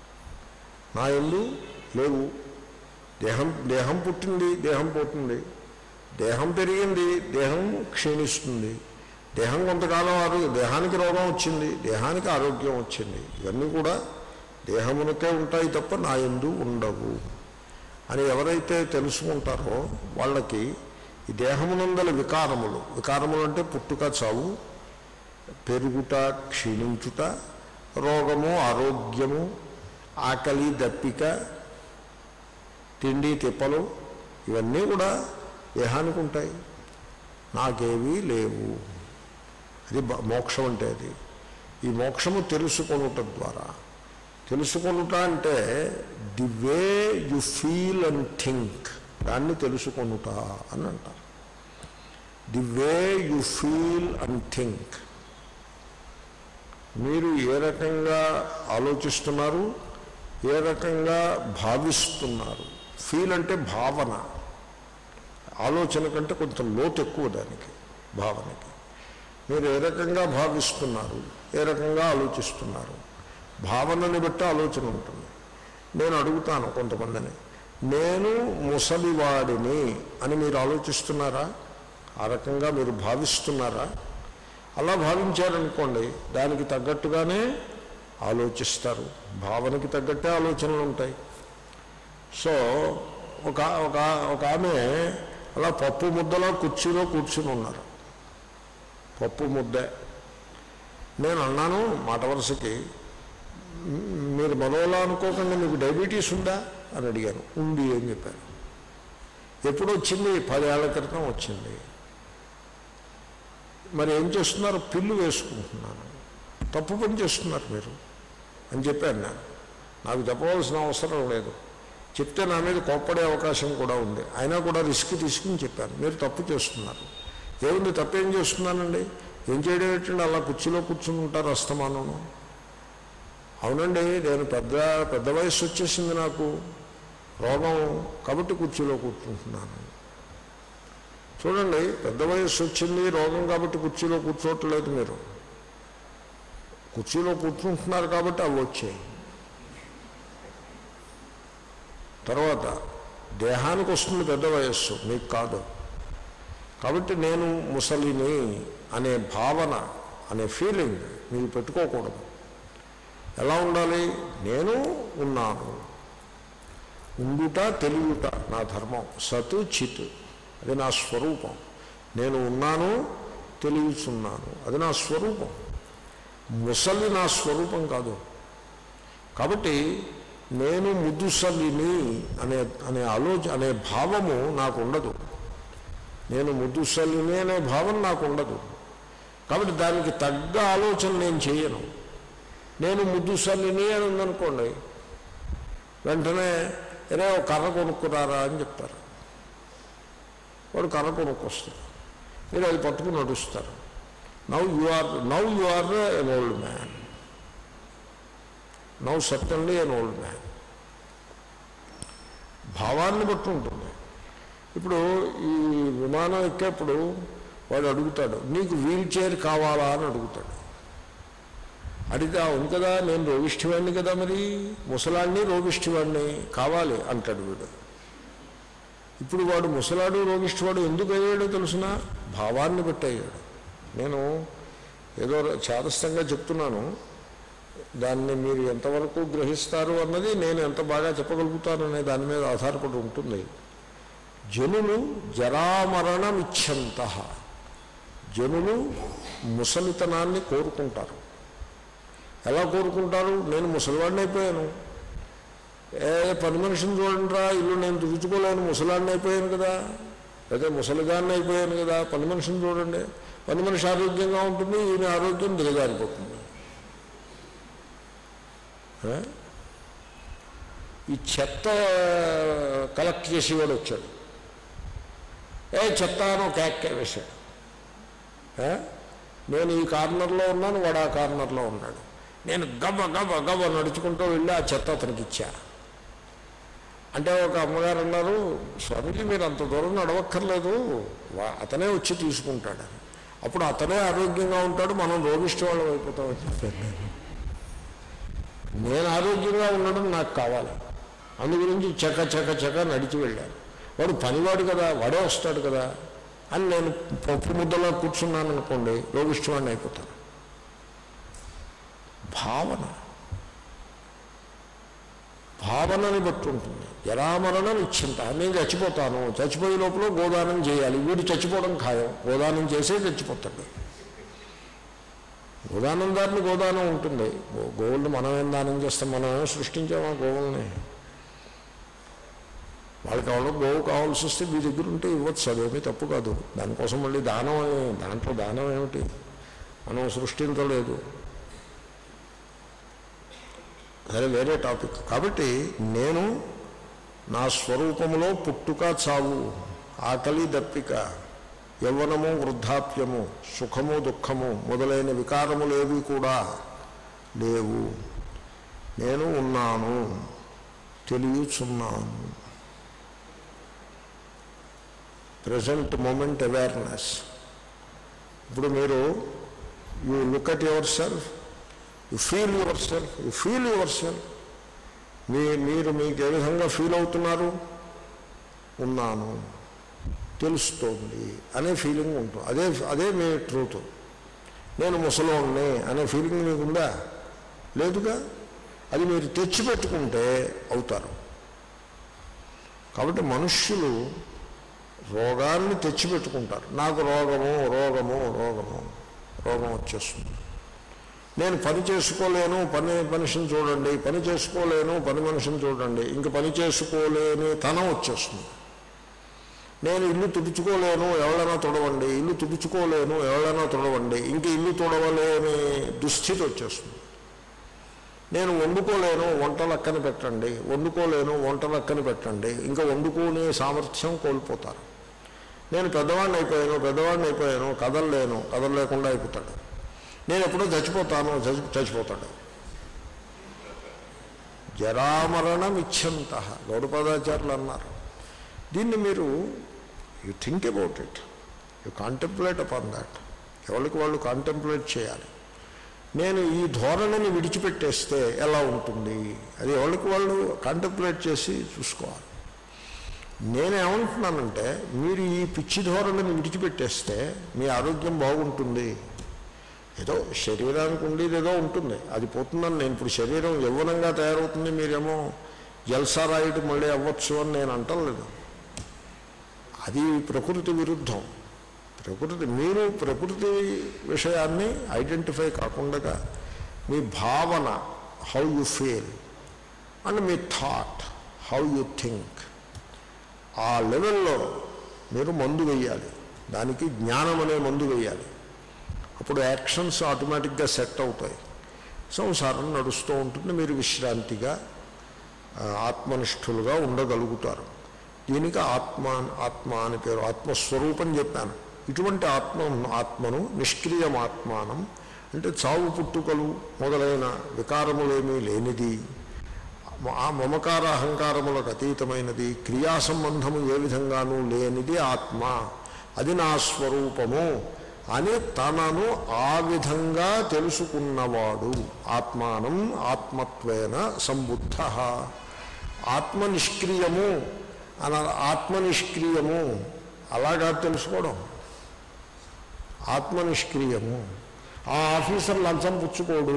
నా ఎందు లేవు దేహం దేహం పుట్టింది దేహం పోతుంది దేహం పెరిగింది దేహం క్షీణిస్తుంది దేహం కొంతకాలం ఆరోగ్య దేహానికి రోగం వచ్చింది దేహానికి ఆరోగ్యం వచ్చింది ఇవన్నీ కూడా దేహమునకే ఉంటాయి తప్ప నా ఎందు ఉండవు అని ఎవరైతే తెలుసుకుంటారో వాళ్ళకి ఈ దేహమునందల వికారములు వికారములు అంటే పుట్టుక చావు పెరుగుట క్షీణించుట రోగము ఆరోగ్యము ఆకలి దప్పిక తిండి తిప్పలు ఇవన్నీ కూడా దేహానికి ఉంటాయి నాకేవీ లేవు అది బ- మోక్షం అంటే అది ఈ మోక్షము తెలుసుకొనుట ద్వారా తెలుసుకొనుట అంటే the way you feel and think దాన్ని తెలుసుకొనుట అని అంటారు the way you feel and think మీరు ఏ రకంగా ఆలోచిస్తున్నారు ఏ రకంగా భావిస్తున్నారు ఫీల్ అంటే భావన ఆలోచన కంటే కొంచెం లోతు ఎక్కువ దానికి భావనకి మీరు ఏ రకంగా భావిస్తున్నారు ఏ రకంగా ఆలోచిస్తున్నారు భావనని బట్టి ఆలోచన ఉంటుంది నేను అడుగుతాను కొంతమందిని నేను ముసలివాడిని అని మీరు ఆలోచిస్తున్నారా ఆ రకంగా మీరు భావిస్తున్నారా అలా భావించారనుకోండి దానికి తగ్గట్టుగానే ఆలోచిస్తారు భావనకి తగ్గట్టే ఆలోచనలు ఉంటాయి సో ఒక ఒక ఒక ఆమె అలా పప్పు ముద్దలో కుర్చీలో కూర్చుని ఉన్నారు పప్పు ముద్దే నేను అన్నాను మాట వరుసకి "మ్, మీరు మరోలా అనుకోకుండా మీకు డయాబెటీస్ ఉందా అని అడిగాను ఉంది అని చెప్పారు ఎప్పుడు వచ్చింది పదేళ్ల క్రితం వచ్చింది మరి ఏం చేస్తున్నారు పిల్లు వేసుకుంటున్నాను తప్పు పని చేస్తున్నారు మీరు అని చెప్పాను నేను నాకు చెప్పవలసిన అవసరం లేదు చెప్తే నా మీద కోప్పడే అవకాశం కూడా ఉంది అయినా కూడా రిస్క్ తీసుకుని చెప్పాను మీరు తప్పు చేస్తున్నారు ఏముంది తప్పేం చేస్తున్నానండి ఏం చేయడం ఏంటండి అలా కుర్చీలో కూర్చుని ఉంటారు అస్తమానము అవునండి నేను పెద్ద పెద్ద వయసు వచ్చేసింది నాకు రోగం కాబట్టి కుర్చీలో కూర్చుంటున్నాను చూడండి పెద్ద వయస్సు వచ్చింది రోగం కాబట్టి కుర్చీలో కూర్చోవట్లేదు మీరు కుర్చీలో కూర్చుంటున్నారు కాబట్టి అవి వచ్చాయి తర్వాత దేహానికి వస్తుంది పెద్ద వయస్సు మీకు కాదు కాబట్టి నేను ముసలిని అనే భావన అనే ఫీలింగ్ మీరు పెట్టుకోకూడదు ఎలా ఉండాలి నేను ఉన్నాను ఉండుట తెలియట నా ధర్మం సత్ చిత్ అది నా స్వరూపం నేను ఉన్నాను తెలియచున్నాను అది నా స్వరూపం ముసలి నా స్వరూపం కాదు కాబట్టి నేను ముద్దుసలిని అనే అనే ఆలోచన అనే భావము నాకు ఉండదు నేను ముద్దుసలిని అనే భావం నాకు ఉండదు కాబట్టి దానికి తగ్గ ఆలోచన నేను చేయను నేను ముద్దుసలిని అని ఉందనుకోండి వెంటనే ఏదో ఒక కర్ర కొనుక్కురారా అని చెప్తారు వాడు కర్ర కొనుక్కొస్తారు మీరు అది పట్టుకుని నడుస్తారు now you are now you are an old man now certainly an old man భావాన్ని బట్టి ఉంటుంది ఇప్పుడు ఈ విమానం ఎక్కేప్పుడు వాడు అడుగుతాడు నీకు వీల్ చైర్ కావాలా అని అడుగుతాడు అడిగితే అవును కదా నేను రోగిష్టివాడిని కదా మరి ముసలాన్ని రోగిష్టివాడిని కావాలి అంటాడు వీడు ఇప్పుడు వాడు ముసలాడు రోగిష్ఠవాడు ఎందుకు అయ్యాడో తెలుసిన భావాన్ని బట్టి అయ్యాడు నేను ఏదో చేతస్థంగా చెప్తున్నాను దాన్ని మీరు ఎంతవరకు గ్రహిస్తారు అన్నది నేను ఎంత బాగా చెప్పగలుగుతాను అనే దాని మీద ఆధారపడి ఉంటుంది జనులు జరామరణమిచ్చంత జనులు ముసలితనాన్ని కోరుకుంటారు ఎలా కోరుకుంటారు నేను ముసలివాడిని అయిపోయాను ఏ పని మనిషిని చూడండిరా ఇల్లు నేను తుడుచుకోలేను ముసలాడిని అయిపోయాను కదా అదే ముసలిదాన్ని అయిపోయాను కదా పని మనిషిని చూడండి పని మనిషి ఆరోగ్యంగా ఉంటుంది ఈయన ఆరోగ్యం దిగజారిపోతుంది ఏ? ఈ చెత్త కలెక్ట్ చేసేవాడు వచ్చాడు ఏ చెత్త అని ఒక క్యాక్ వేశాడు ఏ? నేను ఈ కార్నర్లో ఉన్నాను వాడు ఆ కార్నర్లో ఉన్నాడు నేను గబ గబ గబ నడుచుకుంటూ వెళ్ళి ఆ చెత్త అతనికి ఇచ్చా అంటే ఒక అమ్మగారు అన్నారు స్వామిజీ మీరు అంత దూరం నడవక్కర్లేదు వా- అతనే వచ్చి తీసుకుంటాడు అప్పుడు అతనే ఆరోగ్యంగా ఉంటాడు మనం రోగిష్టి వాళ్ళం అయిపోతామని చెప్పాను నేను. నేను ఆరోగ్యంగా ఉండడం నాకు కావాలి అందు గురించి చక చక చక నడిచి వెళ్ళాను వాడు పనివాడు కదా వాడే వస్తాడు కదా అని నేను పప్పు ముద్దలో కూర్చున్నాను అనుకోండి రోగిష్టివాడిని అయిపోతాను భావన భావనని బట్టి ఉంటుంది జరామరణం ఇచ్చింత నేను చచ్చిపోతాను చచ్చిపోయే లోపల గోదానం చేయాలి వీడు చచ్చిపోవడం ఖాయం గోదానం చేసే చచ్చిపోతాడు గోదానం దారిని గోదానం ఉంటుంది గో- గోవుల్ని మనం ఏం దానం చేస్తాం మనం ఏం సృష్టించామా గోవుల్ని వాళ్ళకి ఎవరో గోవు కావాల్సి వస్తే మీ దగ్గర ఉంటే ఇవ్వచ్చు అదేమీ తప్పు కాదు దానికోసం మళ్ళీ దానం అని- దాంట్లో దానం ఏమిటి మనం సృష్టించలేదు సరే వేరే టాపిక్ కాబట్టి నేను నా స్వరూపములో పుట్టుక చావు ఆకలి దప్పిక యవ్వనము వృద్ధాప్యము సుఖము దుఃఖము మొదలైన వికారములేవి కూడా లేవు నేను ఉన్నాను తెలియచున్నాను ప్రజెంట్ మూమెంట్ అవేర్నెస్ ఇప్పుడు మీరు you look at yourself you feel yourself you feel yourself మీ మీరు మీకు ఏ విధంగా ఫీల్ అవుతున్నారు ఉన్నాను తెలుస్తోంది అనే ఫీలింగ్ ఉంటుంది అదే అదే మీ ట్రూత్ నేను ముసలోన్ని అనే ఫీలింగ్ మీకుందా లేదుగా అది మీరు తెచ్చిపెట్టుకుంటే అవుతారు కాబట్టి మనుష్యులు రోగాన్ని తెచ్చిపెట్టుకుంటారు నాకు రోగము రోగము రోగము రోగం వచ్చేస్తుంది నేను పని చేసుకోలేను పని మనిషిని చూడండి పని చేసుకోలేను పని మనిషిని చూడండి ఇంక పని చేసుకోలేని తనం వచ్చేస్తుంది నేను ఇల్లు తుడుచుకోలేను ఎవరైనా తుడవండి ఇల్లు తుడుచుకోలేను ఎవరైనా తుడవండి ఇంక ఇల్లు తుడవలేని దుస్థితి వచ్చేస్తుంది నేను వండుకోలేను వంట లక్కన పెట్టండి వండుకోలేను వంట లక్కన పెట్టండి ఇంకా వండుకునే సామర్థ్యం కోల్పోతారు నేను పెద్దవాడిని అయిపోయాను పెద్దవాడిని అయిపోయాను కదలలేను కదలలేకుండా అయిపోతాడు నేను ఎప్పుడో చచ్చిపోతాను చచ్చి చచ్చిపోతాడు జరామరణం ఇచ్చంత గౌడపాదాచారులు అన్నారు దీన్ని మీరు you think about it you contemplate upon that ఎవరికి వాళ్ళు కాంటెంప్లేట్ చేయాలి నేను ఈ ధోరణిని విడిచిపెట్టేస్తే ఎలా ఉంటుంది అది ఎవరికి వాళ్ళు కాంటెంప్లేట్ చేసి చూసుకోవాలి నేనేమంటున్నానంటే మీరు ఈ పిచ్చి ధోరణిని విడిచిపెట్టేస్తే మీ ఆరోగ్యం బాగుంటుంది ఏదో శరీరానికి ఉండేది ఏదో ఉంటుంది అది పోతుందని నేను ఇప్పుడు శరీరం యవ్వనంగా తయారవుతుంది మీరేమో జల్సారాయుడు మళ్ళీ అవ్వచ్చు అని నేను అంటలేదు అది ప్రకృతి విరుద్ధం ప్రకృతి మీరు ప్రకృతి విషయాన్ని ఐడెంటిఫై కాకుండా మీ భావన హౌ యు ఫీల్ అండ్ మీ థాట్ హౌ యు థింక్ ఆ లెవెల్లో మీరు మందు వేయాలి దానికి జ్ఞానం అనే మందు వేయాలి అప్పుడు యాక్షన్స్ ఆటోమేటిక్గా సెట్ అవుతాయి సంసారం నడుస్తూ ఉంటుంది మీరు విశ్రాంతిగా ఆ, ఆత్మనిష్ఠులుగా ఉండగలుగుతారు దీనికి ఆత్మ ఆత్మ అని పేరు ఆత్మస్వరూపం చెప్పాను ఇటువంటి ఆత్మ ఆత్మను నిష్క్రియం అంటే చావు పుట్టుకలు మొదలైన వికారములేమీ లేనిది ఆ మమకార అహంకారములకు అతీతమైనది క్రియా సంబంధము ఏ విధంగానూ లేనిది ఆత్మ అది నా స్వరూపము అని తనను ఆ విధంగా తెలుసుకున్నవాడు ఆత్మానం ఆత్మత్వేన సంబుద్ధ ఆత్మ నిష్క్రియము అని ఆత్మ నిష్క్రియము అలాగా తెలుసుకోవడం ఆత్మ నిష్క్రియము ఆ ఆఫీసర్ లంచం పుచ్చుకోడు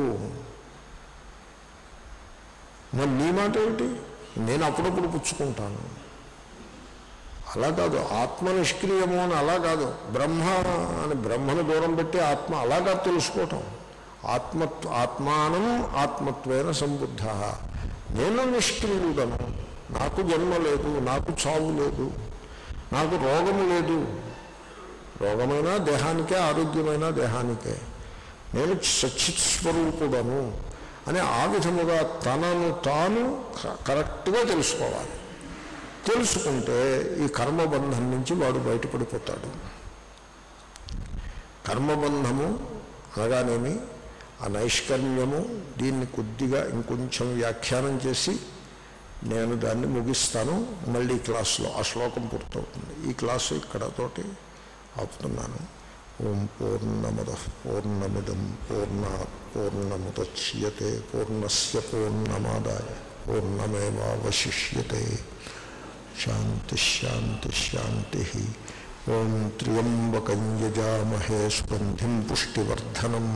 మరి నీ మాట ఏమిటి నేను అప్పుడప్పుడు పుచ్చుకుంటాను అలా కాదు ఆత్మ నిష్క్రియము అని అలా కాదు బ్రహ్మ అని బ్రహ్మను దూరం పెట్టి ఆత్మ అలాగా తెలుసుకోవటం ఆత్మత్వ ఆత్మానం ఆత్మత్వేన సంబుద్ధ నేను నిష్క్రియుడను నాకు జన్మ లేదు నాకు చావు లేదు నాకు రోగము లేదు రోగమైన దేహానికే ఆరోగ్యమైన దేహానికే నేను సచిత్ స్వరూపుడను అని ఆ విధముగా తనను తాను క- కరెక్ట్గా తెలుసుకోవాలి తెలుసుకుంటే ఈ కర్మబంధం నుంచి వాడు బయటపడిపోతాడు కర్మబంధము అనగానేమి ఆ నైష్కర్మ్యము దీన్ని కొద్దిగా ఇంకొంచెం వ్యాఖ్యానం చేసి నేను దాన్ని ముగిస్తాను మళ్ళీ క్లాసులో ఆ శ్లోకం పూర్తవుతుంది ఈ క్లాసు ఇక్కడతోటి ఆపుతున్నాను ఓం పూర్ణమద పూర్ణమిదం పూర్ణ పూర్ణముద్యతే పూర్ణస్య పూర్ణమాదాయ పూర్ణమేవాశిష్యతే శాంతి శాంతి శాంతి ఓం త్ర్యంబకం యజామహే స్పంధిం పుష్టివర్ధనం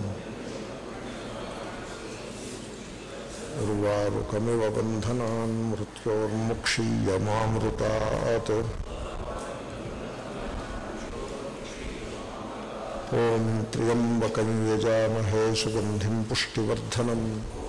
ఉర్వారుకమివ బంధనాన్ మృత్యోర్ముక్షీయమామృతాత్ ఓం త్ర్యంబకం యజామహే సుగంధిం పుష్టివర్ధనం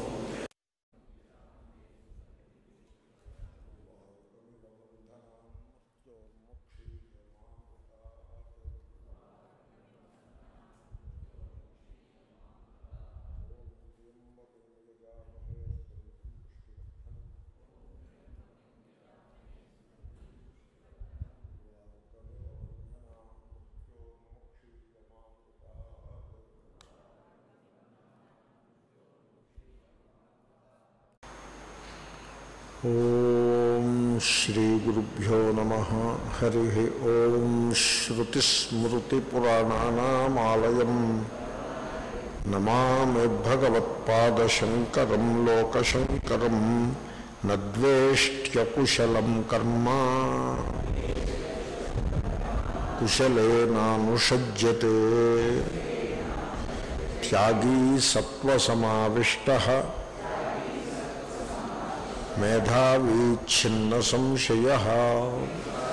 ఓం శ్రీగురుభ్యో నమ హరి ఓం శ్రుతిస్మృతిపురాణానామాలయం నమామి భగవత్పాదశంకరం లోకశంకరం నద్వేష్ట్యకుశలం కర్మ కుశలేనానుషజ్యతే త్యాగీ సత్వసమావిష్ట మేధావీ ఛిన్న సంశయ